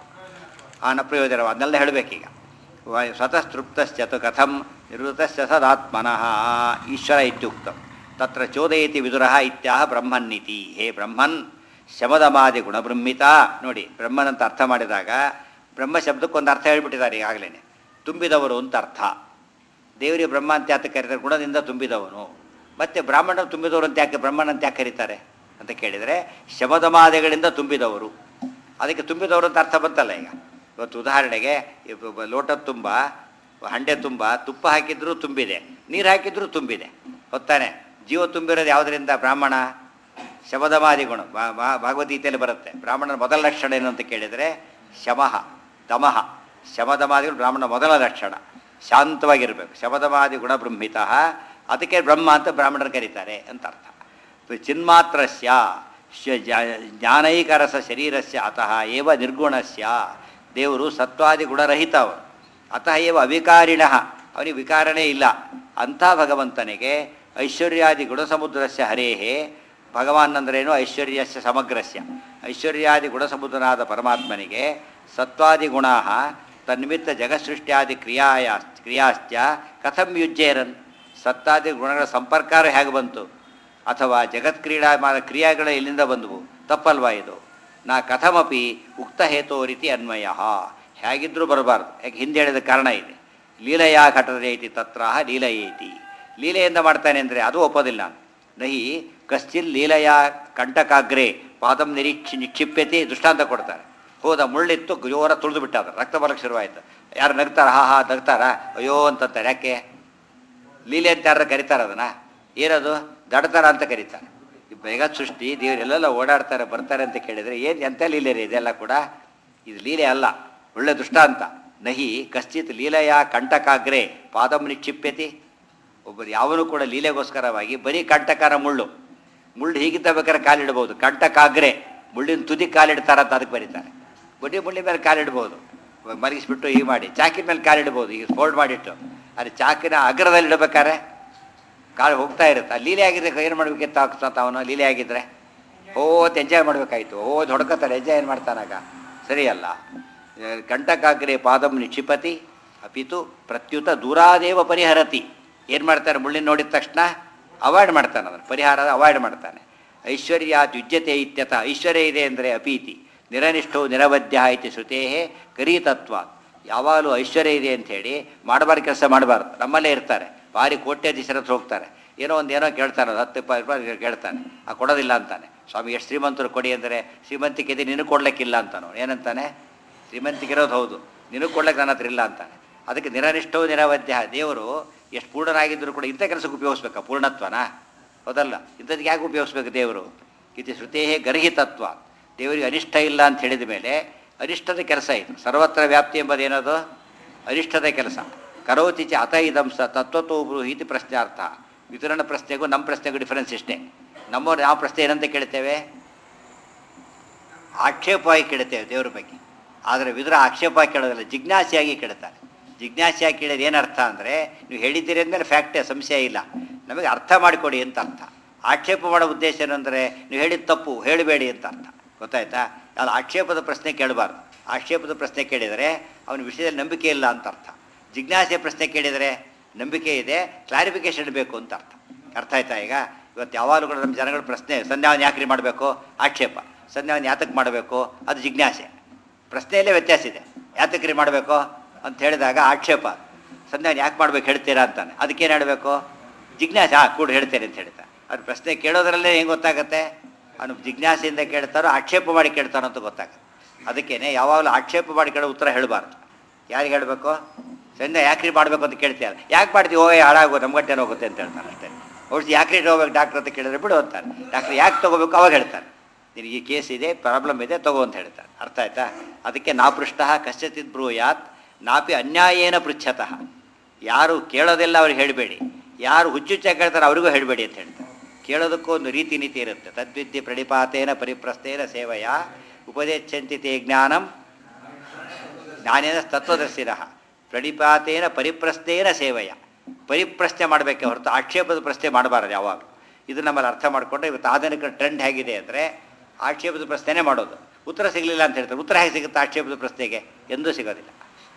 ಆನ ಪ್ರಯೋಜನ ಅದನ್ನೆಲ್ಲ ಹೇಳಬೇಕೀಗ ವ- ಸ್ವತಃ ತೃಪ್ತಶ್ಚತು ಕಥಂ ನಿವೃತ್ತಶ್ಚ ಸದಾತ್ಮನಃ ಈಶ್ವರ ಇತ್ಯುಕ್ತಂ ತತ್ರ ಚೋದಯತಿ ವಿದುರಃ ಇತ್ಯಾಹ ಬ್ರಹ್ಮನ್ನಿತಿ ಹೇ ಬ್ರಹ್ಮನ್ ಶಮದಮಾದಿ ಗುಣಬ್ರಹ್ಮಿತ ನೋಡಿ ಬ್ರಹ್ಮನ್ ಅಂತ ಅರ್ಥ ಮಾಡಿದಾಗ ಬ್ರಹ್ಮ ಶಬ್ದಕ್ಕೊಂದು ಅರ್ಥ ಹೇಳ್ಬಿಟ್ಟಿದ್ದಾರೆ ಈಗಾಗಲೇ ತುಂಬಿದವರು ಅಂತ ಅರ್ಥ ದೇವರಿಗೆ ಬ್ರಹ್ಮ ಅಂತ ಯಾಕೆ ಕರೀತಾರೆ ಗುಣದಿಂದ ತುಂಬಿದವನು ಮತ್ತು ಬ್ರಾಹ್ಮಣ ತುಂಬಿದವರು ಅಂತ ಯಾಕೆ ಬ್ರಹ್ಮನ್ ಅಂತ ಯಾಕೆ ಕರೀತಾರೆ ಅಂತ ಕೇಳಿದರೆ ಶಮದಮಾದಿಗಳಿಂದ ತುಂಬಿದವರು ಅದಕ್ಕೆ ತುಂಬಿದವರು ಅಂತ ಅರ್ಥ ಬಂತಲ್ಲ ಈಗ ಇವತ್ತು ಉದಾಹರಣೆಗೆ ಈ ಬ- ಬ- ಲೋಟ ತುಂಬ ಹಂಡೆ ತುಂಬ ತುಪ್ಪ ಹಾಕಿದ್ರೂ ತುಂಬಿದೆ ನೀರು ಹಾಕಿದ್ರೂ ತುಂಬಿದೆ ಹೊತ್ತಾನೆ ಜೀವ ತುಂಬಿರೋದು ಯಾವುದರಿಂದ ಬ್ರಾಹ್ಮಣ ಶಮದಮಾದಿ ಗುಣ ಭಾ- ಭಾ- ಭಗವದ್ಗೀತೆಯಲ್ಲಿ ಬರುತ್ತೆ ಬ್ರಾಹ್ಮಣನ ಮೊದಲ ಲಕ್ಷಣ ಏನು ಅಂತ ಕೇಳಿದರೆ ಶಮಃ ದಮಃ ಶಮದಮಾದಿಗಳು ಬ್ರಾಹ್ಮಣ ಮೊದಲ ಲಕ್ಷಣ ಶಾಂತವಾಗಿರಬೇಕು ಶಮದಮಾದಿ ಗುಣ ಬ್ರಹ್ಮಿತ ಅದಕ್ಕೆ ಬ್ರಹ್ಮ ಅಂತ ಬ್ರಾಹ್ಮಣರು ಕರೀತಾರೆ ಅಂತ ಅರ್ಥ ಚಿನ್ಮಾತ್ರಸ್ಯ ಶ- ಜ- ಜ್ಞಾನೈಕರಸ ಶರೀರಸ್ಯ ಅತಃ ಏವ ನಿರ್ಗುಣಸ್ಯ ದೇವರು ಸತ್ವಾದಿ ಗುಣರಹಿತ ಅವರು ಅತಃ ಏವ ಅವಿಕಾರಿಣ ಅವನಿಗೆ ವಿಕಾರನೇ ಇಲ್ಲ ಅಂಥ ಭಗವಂತನಿಗೆ ಐಶ್ವರ್ಯಾದಿ ಗುಣಸಮುದ್ರಸ್ಯ ಹರೇಹೇ ಭಗವಾನ್ ಅಂದ್ರೇನು ಐಶ್ವರ್ಯಸ್ಯ ಸಮಗ್ರಸ್ಯ ಐಶ್ವರ್ಯಾದಿ ಗುಣಸಮುದ್ರನಾದ ಪರಮಾತ್ಮನಿಗೆ ಸತ್ವಾದಿ ಗುಣಾ ತನ್ನಿಮಿತ್ತ ಜಗತ್ಸೃಷ್ಟ್ಯಾದಿ ಕ್ರಿಯಾಯ ಕ್ರಿಯಾಶ್ಚ ಕಥಂ ಯುಜ್ಯೇರನ್ ಸತ್ತಾದಿ ಗುಣಗಳ ಸಂಪರ್ಕಾರ ಹೇಗೆ ಬಂತು ಅಥವಾ ಜಗತ್ಕ್ರೀಡಾ ಮಾ- ಕ್ರಿಯಾಗಳು ಎಲ್ಲಿಂದ ಬಂದವು ತಪ್ಪಲ್ವಾ ಇದು ನಾ ಕಥಮಪಿ ಉಕ್ತ ಹೇತೋ ರೀತಿ ಅನ್ವಯ ಹೇಗಿದ್ರೂ ಬರಬಾರ್ದು ಯಾಕೆ ಹಿಂದೆ ಹೇಳಿದ ಕಾರಣ ಇದೆ ಲೀಲೆಯ ಘಟನೆ ಐತಿ ತತ್ರ ಲೀಲೆಯೇತಿ ಲೀಲೆಯಿಂದ ಮಾಡ್ತಾನೆ ಅಂದರೆ ಅದು ಒಪ್ಪೋದಿಲ್ಲ ನಾನು ನಹಿ ಕಶ್ಚಿನ್ ಲೀಲೆಯ ಕಂಟಕಾಗ್ರೆ ಪಾದಂ ನಿರೀಕ್ಷಿ ನಿಕ್ಷಿಪ್ಯತೆ ದೃಷ್ಟಾಂತ ಕೊಡ್ತಾರೆ ಹೋದ ಮುಳ್ಳಿತ್ತು ಜೋರ ತುಳಿದು ಬಿಟ್ಟ ಅದು ರಕ್ತ ಬರಕ್ಕೆ ಶುರುವಾಯಿತು ಯಾರು ನಗ್ತಾರ ಹಾ ಹಾ ನಗ್ತಾರ ಅಯ್ಯೋ ಅಂತಂತಾರೆ ಯಾಕೆ ಲೀಲೆ ಅಂತ ಯಾರು ಕರೀತಾರೆ ಅದನ್ನ ಏನದು ದಡತರ ಅಂತ ಕರೀತಾರೆ ಈ ಬೇಗ ಸೃಷ್ಟಿ ದೇವರೆಲ್ಲ ಓಡಾಡ್ತಾರೆ ಬರ್ತಾರೆ ಅಂತ ಕೇಳಿದರೆ ಏನು ಎಂಥ ಲೀಲೆ ರೀ ಇದೆಲ್ಲ ಕೂಡ ಇದು ಲೀಲೆ ಅಲ್ಲ ಒಳ್ಳೆ ದೃಷ್ಟಾಂತ ನಹಿ ಕಶ್ಚಿತ್ ಲೀಲೆಯ ಕಂಟಕಾಗ್ರೆ ಪಾದಂ ನಿಕ್ಷಿಪ್ಯತಿ ಒಬ್ಬರು ಯಾವನು ಕೂಡ ಲೀಲೆಗೋಸ್ಕರವಾಗಿ ಬರೀ ಕಂಟಕರ ಮುಳ್ಳು ಮುಳ್ಳು ಹೀಗಿದ್ದ ಬೇಕಾದ್ರೆ ಕಾಲಿಡ್ಬೋದು ಕಂಟಕಾಗ್ರೆ ಮುಳ್ಳಿನ ತುದಿ ಕಾಲಿಡ್ತಾರ ಅಂತ ಅದಕ್ಕೆ ಬರೀತಾರೆ ಬಡ್ಡಿ ಮುಳ್ಳಿ ಮೇಲೆ ಕಾಲಿಡ್ಬೋದು ಮಲಗಿಸ್ಬಿಟ್ಟು ಹೀಗೆ ಮಾಡಿ ಚಾಕಿನ ಮೇಲೆ ಕಾಲಿಡ್ಬೋದು ಈಗ ಫೋಲ್ಡ್ ಮಾಡಿಟ್ಟು ಅದು ಚಾಕಿನ ಅಗ್ರದಲ್ಲಿ ಇಡಬೇಕಾದ್ರೆ ಕಾಲು ಹೋಗ್ತಾ ಇರುತ್ತೆ ಆ ಲೀಲೆ ಆಗಿದ್ರೆ ಏನು ಮಾಡ್ಬೇಕಿತ್ತು ಆಗ್ತಂತ ಅವನು ಲೀಲೆ ಆಗಿದ್ರೆ ಓತ್ ಎಂಜಾಯ್ ಮಾಡಬೇಕಾಯ್ತು ಓದ್ ಹೊಡ್ಕೋತಾರೆ ಎಂಜಾಯ್ ಏನು ಮಾಡ್ತಾನಾಗ ಸರಿಯಲ್ಲ ಕಂಟಕಾಗ್ರೆ ಪಾದಂ ನಿಕ್ಷಿಪತಿ ಅಪಿತು ಪ್ರತ್ಯುತ ದೂರಾದೇವ ಪರಿಹರತಿ ಏನು ಮಾಡ್ತಾರೆ ಮುಳ್ಳಿನ ನೋಡಿದ ತಕ್ಷಣ ಅವಾಯ್ಡ್ ಮಾಡ್ತಾನೆ ಅದನ್ನು ಪರಿಹಾರ ಅವಾಯ್ಡ್ ಮಾಡ್ತಾನೆ ಐಶ್ವರ್ಯ ಯುಜ್ಯತೆ ಇತ್ಯತ ಐಶ್ವರ್ಯ ಇದೆ ಅಂದರೆ ಅಪೀತಿ ನಿರನಿಷ್ಠೋ ನಿರವಧ್ಯ ಇತಿ ಶ್ರುತೇ ಕರೀತತ್ವ ಯಾವಾಗಲೂ ಐಶ್ವರ್ಯ ಇದೆ ಅಂಥೇಳಿ ಮಾಡಬಾರ್ದು ಕೆಲಸ ಮಾಡಬಾರ್ದು ನಮ್ಮಲ್ಲೇ ಇರ್ತಾರೆ ಭಾರಿ ಕೋಟ್ಯಾಧೀಶರ ಹತ್ರ ಹೋಗ್ತಾರೆ ಏನೋ ಒಂದು ಏನೋ ಕೇಳ್ತಾನೆ ಅದು ಹತ್ತು ಇಪ್ಪತ್ತು ರೂಪಾಯಿ ಕೇಳ್ತಾನೆ ಆ ಕೊಡೋದಿಲ್ಲ ಅಂತಾನೆ ಸ್ವಾಮಿ ಎಷ್ಟು ಶ್ರೀಮಂತರು ಕೊಡಿ ಅಂದರೆ ಶ್ರೀಮಂತಿಕೆ ಇದೆ ನಿನಗೆ ಕೊಡ್ಲಿಕ್ಕಿಲ್ಲ ಅಂತಾನು ಏನಂತಾನೆ ಶ್ರೀಮಂತಿಕೆ ಇರೋದು ಹೌದು ನಿನಗೆ ಕೊಡ್ಲಿಕ್ಕೆ ನನ್ನ ಹತ್ರ ಇಲ್ಲ ಅಂತಾನೆ ಅದಕ್ಕೆ ನಿರನಿಷ್ಠೋ ನಿರವಧ್ಯ ದೇವರು ಎಷ್ಟು ಪೂರ್ಣನಾಗಿದ್ದರೂ ಕೂಡ ಇಂಥ ಕೆಲಸಕ್ಕೆ ಉಪಯೋಗಿಸ್ಬೇಕಾ ಪೂರ್ಣತ್ವನ ಹೌದಲ್ಲ ಇಂಥದ್ದಕ್ಕೆ ಯಾಕೆ ಉಪಯೋಗಿಸ್ಬೇಕು ದೇವರು ಇದು ಶ್ರುತೇ ಗರ್ಹಿತತ್ವ ದೇವರಿಗೆ ಅನಿಷ್ಟ ಇಲ್ಲ ಅಂತ ಹೇಳಿದ ಮೇಲೆ ಅನಿಷ್ಟದ ಕೆಲಸ ಇದು ಸರ್ವತ್ರ ವ್ಯಾಪ್ತಿ ಎಂಬುದೇನದು ಅನಿಷ್ಟದ ಕೆಲಸ ಕರೋತಿ ಚ ಅತ ಇದಂ ಸ ತತ್ವತೋ ಬ್ರೂಹೀತಿ ಪ್ರಶ್ನಾರ್ಥ ವಿತರಣ ಪ್ರಶ್ನೆಗೂ ನಮ್ಮ ಪ್ರಶ್ನೆಗೂ ಡಿಫರೆನ್ಸ್ ಇಷ್ಟೇ ನಮ್ಮವ್ರು ಯಾವ ಪ್ರಶ್ನೆ ಏನಂತ ಕೇಳ್ತೇವೆ ಆಕ್ಷೇಪವಾಗಿ ಕೇಳುತ್ತೇವೆ ದೇವರ ಬಗ್ಗೆ ಆದರೆ ವಿದುರ ಆಕ್ಷೇಪವಾಗಿ ಕೇಳೋದಿಲ್ಲ ಜಿಜ್ಞಾಸೆಯಾಗಿ ಕೇಳ್ತಾರೆ ಜಿಜ್ಞಾಸೆಯಾಗಿ ಕೇಳೋದು ಏನರ್ಥ ಅಂದರೆ ನೀವು ಹೇಳಿದ್ದೀರಿ ಅಂದಮೇಲೆ ಫ್ಯಾಕ್ಟೇ ಸಂಶಯ ಇಲ್ಲ ನಮಗೆ ಅರ್ಥ ಮಾಡಿಕೊಡಿ ಅಂತ ಅರ್ಥ ಆಕ್ಷೇಪ ಮಾಡೋ ಉದ್ದೇಶ ಏನಂದರೆ ನೀವು ಹೇಳಿದ ತಪ್ಪು ಹೇಳಬೇಡಿ ಅಂತ ಅರ್ಥ ಗೊತ್ತಾಯ್ತಾ ಅದು ಆಕ್ಷೇಪದ ಪ್ರಶ್ನೆ ಕೇಳಬಾರ್ದು ಆಕ್ಷೇಪದ ಪ್ರಶ್ನೆ ಕೇಳಿದರೆ ಅವನ ವಿಷಯದಲ್ಲಿ ನಂಬಿಕೆ ಇಲ್ಲ ಅಂತ ಅರ್ಥ ಜಿಜ್ಞಾಸೆ ಪ್ರಶ್ನೆ ಕೇಳಿದರೆ ನಂಬಿಕೆ ಇದೆ ಕ್ಲಾರಿಫಿಕೇಶನ್ ಬೇಕು ಅಂತ ಅರ್ಥ ಅರ್ಥ ಆಯ್ತಾ ಈಗ ಇವತ್ತು ಯಾವಾಗಲೂ ಕೂಡ ನಮ್ಮ ಜನಗಳ ಪ್ರಶ್ನೆ ಸಂಧ್ಯಾವನ್ನ ಯಾಕ್ರಿ ಮಾಡಬೇಕು ಆಕ್ಷೇಪ ಸಂಧ್ಯಾವನ್ನ ಯಾತಕ್ಕೆ ಮಾಡಬೇಕು ಅದು ಜಿಜ್ಞಾಸೆ ಪ್ರಶ್ನೆಯಲ್ಲೇ ವ್ಯತ್ಯಾಸ ಇದೆ ಯಾತಕ್ರಿ ಮಾಡಬೇಕು ಅಂತ ಹೇಳಿದಾಗ ಆಕ್ಷೇಪ ಸಂಧ್ಯಾವನ್ನ ಯಾಕೆ ಮಾಡ್ಬೇಕು ಹೇಳ್ತೀರಾ ಅಂತಾನೆ ಅದಕ್ಕೇನು ಹೇಳಬೇಕು ಜಿಜ್ಞಾಸೆ ಹಾಂ ಕೂಡ ಹೇಳ್ತೇನೆ ಅಂತ ಹೇಳ್ತಾ ಅದು ಪ್ರಶ್ನೆ ಕೇಳೋದ್ರಲ್ಲೇ ಹೆಂಗೆ ಗೊತ್ತಾಗುತ್ತೆ ಅವನು ಜಿಜ್ಞಾಸೆಯಿಂದ ಕೇಳ್ತಾರೋ ಆಕ್ಷೇಪ ಮಾಡಿ ಕೇಳ್ತಾನೋ ಅಂತ ಗೊತ್ತಾಗುತ್ತೆ ಅದಕ್ಕೇನೆ ಯಾವಾಗಲೂ ಆಕ್ಷೇಪ ಮಾಡಿ ಕೇಳೋ ಉತ್ತರ ಹೇಳಬಾರ್ದು ಯಾರಿಗೆ ಹೇಳಬೇಕು ಸಂಧ್ಯಾ ಯಾಕ್ರಿ ಮಾಡಬೇಕು ಅಂತ ಕೇಳ್ತೀಯಲ್ಲ ಯಾಕೆ ಮಾಡ್ತೀವಿ ಹೋಗಿ ಹಾಳಾಗೋ ನಮ್ಮ ಗಂಟೆನ ಹೋಗುತ್ತೆ ಅಂತ ಹೇಳ್ತಾನೆ ಅಷ್ಟೇ ಔಷಧಿ ಯಾಕ್ರಿ ಹೋಗ್ಬೇಕು ಡಾಕ್ಟರ್ ಅಂತ ಕೇಳಿದ್ರೆ ಬಿಡು ಅಂತಾನೆ ಡಾಕ್ಟರ್ ಯಾಕೆ ತೊಗೋಬೇಕು ಅವಾಗ ಹೇಳ್ತಾನೆ ನಿನಗೆ ಈ ಕೇಸ್ ಇದೆ ಪ್ರಾಬ್ಲಮ್ ಇದೆ ತಗೋ ಅಂತ ಹೇಳ್ತಾನೆ ಅರ್ಥ ಆಯ್ತಾ ಅದಕ್ಕೆ ನಾ ಪೃಷ್ಟ ಕಶ್ಚಿತ್ ಬ್ರೂಯಾತ್ ನಾಪಿ ಅನ್ಯಾಯೇನ ಪೃಚ್ಛತಃ ಯಾರು ಕೇಳೋದೆಲ್ಲ ಅವ್ರಿಗೆ ಹೇಳಬೇಡಿ ಯಾರು ಹುಚ್ಚುಚ್ಚಾಗಿ ಕೇಳ್ತಾರೆ ಅವ್ರಿಗೂ ಹೇಳಬೇಡಿ ಅಂತ ಹೇಳ್ತಾರೆ ಕೇಳೋದಕ್ಕೂ ಒಂದು ರೀತಿ ನೀತಿ ಇರುತ್ತೆ ತದ್ವಿದ್ಯೆ ಪ್ರಣಿಪಾತೇನ ಪರಿಪ್ರಸ್ಥೇನ ಸೇವೆಯ ಉಪದೇಶಂತಿ ತೇ ಜ್ಞಾನಂ ಜ್ಞಾನೇನ ತತ್ವದರ್ಶಿನ ಪ್ರಣಿಪಾತೇನ ಪರಿಪ್ರಸ್ಥೇನ ಸೇವೆಯ ಪರಿಪ್ರಶ್ನೆ ಮಾಡಬೇಕೆ ಹೊರತು ಆಕ್ಷೇಪದ ಪ್ರಶ್ನೆ ಮಾಡಬಾರದು ಯಾವಾಗ ಇದು ನಮ್ಮಲ್ಲಿ ಅರ್ಥ ಮಾಡಿಕೊಂಡ್ರೆ ಇವತ್ತು ಆಧುನಿಕ ಟ್ರೆಂಡ್ ಹೇಗಿದೆ ಅಂದರೆ ಆಕ್ಷೇಪದ ಪ್ರಶ್ನೆನೇ ಮಾಡೋದು ಉತ್ತರ ಸಿಗಲಿಲ್ಲ ಅಂತ ಹೇಳ್ತಾರೆ ಉತ್ತರ ಹೇಗೆ ಸಿಗುತ್ತೆ ಆಕ್ಷೇಪದ ಪ್ರಶ್ನೆಗೆ ಎಂದೂ ಸಿಗೋದಿಲ್ಲ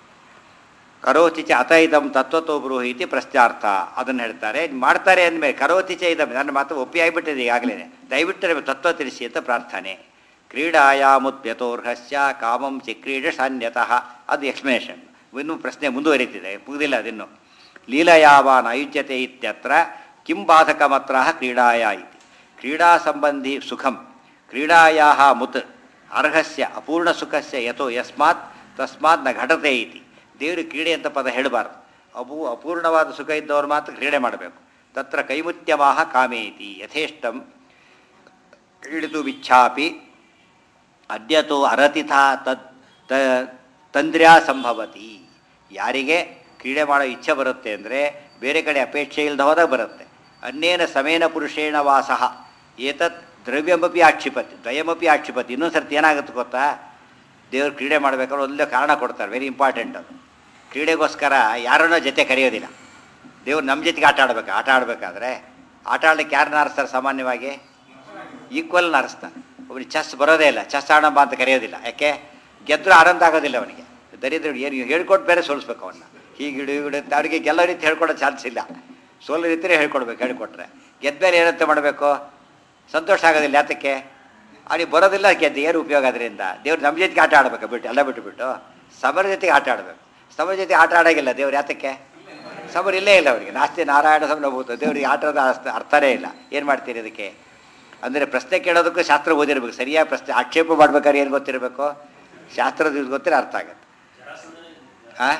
ಕರೋತಿ ಚ ಅತ ಇದಂ ತತ್ವತೋ ಬ್ರೂಹೀತಿ ಪ್ರಶ್ನಾರ್ಥ ಅದನ್ನು ಹೇಳ್ತಾರೆ ಮಾಡ್ತಾರೆ ಅಂದಮೇಲೆ ಕರೋತಿ ಚ ಇದಂ ನನ್ನ ಮಾತು ಒಪ್ಪಿ ಆಗಿಬಿಟ್ಟಿದೆ ಈಗಾಗಲೇ ದಯವಿಟ್ಟು ನಮಗೆ ತತ್ವ ತಿಳಿಸಿ ಅಂತ ಪ್ರಾರ್ಥನೆ ಕ್ರೀಡಾಯಾಮುತ್ಯತೋರ್ಹಸ್ಯ ಕಾಮಂ ಚಿ ಕ್ರೀಡ ಶಾನ್ಯತಃ ಅದು ಎಕ್ಸ್ಪ್ಲನೇಷನ್ ಇನ್ನೂ ಪ್ರಶ್ನೆ ಮುಂದುವರಿತಿದೆ ಮುಗಿದಿಲ್ಲ ಅದಿನ್ನು ಲೀಲಯಾವಾನ್ ಅಯುಜ್ಯತೆ ಇತ್ಯತ್ರ ಕಿಂ ಬಾಧಕಮತ್ರ ಕ್ರೀಡಾಯ ಇತಿ ಕ್ರೀಡಾ ಸಂಬಂಧಿ ಸುಖಂ ಕ್ರೀಡಾಯಾ ಮುತ್ ಅರ್ಹಸ್ಯ ಅಪೂರ್ಣ ಸುಖಸ್ಯ ಯಥೋ ಯಸ್ಮಾತ್ ತಸ್ಮಾತ್ ನ ಘಟತೆ ಇತಿ ದೇವರು ಕ್ರೀಡೆ ಅಂತ ಪದ ಹೇಳಬಾರ್ದು ಅಪೂ ಅಪೂರ್ಣವಾದ ಸುಖ ಇದ್ದವ್ರು ಮಾತ್ರ ಕ್ರೀಡೆ ಮಾಡಬೇಕು ತತ್ರ ಕೈಮುತ್ಯಮಾಹ ಕಾಮೇ ಇತಿ ಯಥೇಷ್ಟಂ ಕ್ರೀಡಿತು ವಿಚ್ಛಾಪಿ ಅದ್ಯತೋ ಅರತಿಥ ತತ್ ತ ತಂದ್ರ್ಯಾ ಸಂಭವತಿ ಯಾರಿಗೆ ಕ್ರೀಡೆ ಮಾಡೋ ಇಚ್ಛೆ ಬರುತ್ತೆ ಅಂದರೆ ಬೇರೆ ಕಡೆ ಅಪೇಕ್ಷೆ ಇಲ್ಲದ ಹೋದಾಗ ಬರುತ್ತೆ ಅನ್ನೇನ ಸಮೇನ ಪುರುಷೇಣ ವಾಸಃ ಏತತ್ ದ್ರವ್ಯಮಪಿ ಆಕ್ಷಿಪತಿ ದ್ವಯಮಪಿ ಆಕ್ಷಿಪತಿ ಇನ್ನೊಂದು ಸರ್ತಿ ಏನಾಗುತ್ತೆ ಗೊತ್ತಾ ದೇವರು ಕ್ರೀಡೆ ಮಾಡಬೇಕಾದ್ರೆ ಒಳ್ಳೆ ಕಾರಣ ಕೊಡ್ತಾರೆ ವೆರಿ ಇಂಪಾರ್ಟೆಂಟ್ ಅದು ಕ್ರೀಡೆಗೋಸ್ಕರ ಯಾರನ್ನೋ ಜೊತೆ ಕರೆಯೋದಿಲ್ಲ ದೇವ್ರು ನಮ್ಮ ಜೊತೆಗೆ ಆಟ ಆಡ್ಬೇಕು ಆಟ ಆಡಬೇಕಾದ್ರೆ ಆಟ ಆಡ್ಲಿಕ್ಕೆ ಯಾರನ್ನ ಆರಿಸ್ತಾರೆ ಸಾಮಾನ್ಯವಾಗಿ ಈಕ್ವಲ್ ಆರಿಸ್ತಾನೆ ಅವನಿಗೆ ಚೆಸ್ ಬರೋದೇ ಇಲ್ಲ ಚೆಸ್ ಆಡಂಬ ಅಂತ ಕರೆಯೋದಿಲ್ಲ ಯಾಕೆ ಗೆದ್ದರೂ ಆನಂದ ಆಗೋದಿಲ್ಲ ಅವನಿಗೆ ದರಿದ್ರ ಏನು ಹೇಳ್ಕೊಟ್ಟು ಬೇರೆ ಸೋಲಿಸ್ಬೇಕು ಅವನ್ನ ಹೀಗಿಡು ಹೀಗಿಡು ಅಂತ ಅವರಿಗೆ ಗೆಲ್ಲೋ ರೀತಿ ಹೇಳ್ಕೊಡೋ ಚಾನ್ಸ್ ಇಲ್ಲ ಸೋಲೋ ರೀತಿಯೇ ಹೇಳ್ಕೊಡ್ಬೇಕು ಹೇಳ್ಕೊಟ್ರೆ ಗೆದ್ಮೇಲೆ ಏನಂತ ಮಾಡಬೇಕು ಸಂತೋಷ ಆಗೋದಿಲ್ಲ ಯಾತಕ್ಕೆ ಅವನಿಗೆ ಬರೋದಿಲ್ಲ ಗೆದ್ದು ಏನು ಉಪಯೋಗ ಅದರಿಂದ ದೇವ್ರು ನಮ್ಮ ಜೊತೆಗೆ ಆಟ ಆಡ್ಬೇಕು ಬಿಟ್ಟು ಎಲ್ಲ ಬಿಟ್ಟುಬಿಟ್ಟು ಸಮರ ಜೊತೆಗೆ ಆಟ ಆಡಬೇಕು ಸಮರ ಜೊತೆಗೆ ಆಟ ಆಡೋಂಗಿಲ್ಲ ದೇವ್ರು ಯಾತಕ್ಕೆ ಸಮರ ಇಲ್ಲೇ ಇಲ್ಲ ಅವರಿಗೆ ನಾಸ್ತಿ ನಾರಾಯಣ ಸಮನಭೂತ ದೇವರಿಗೆ ಆಟದ ಅರ್ಥ- ಅರ್ಥನೇ ಇಲ್ಲ ಏನು ಮಾಡ್ತೀರಿ ಅದಕ್ಕೆ ಅಂದರೆ ಪ್ರಶ್ನೆ ಕೇಳೋದಕ್ಕೂ ಶಾಸ್ತ್ರ ಓದಿರ್ಬೇಕು ಸರಿಯಾಗಿ ಪ್ರಶ್ನೆ ಆಕ್ಷೇಪ ಮಾಡ್ಬೇಕಾದ್ರೆ ಏನು ಗೊತ್ತಿರಬೇಕು ಶಾಸ್ತ್ರದ ಇದು ಗೊತ್ತಿರ ಅರ್ಥ ಆಗುತ್ತೆ ಹಾಂ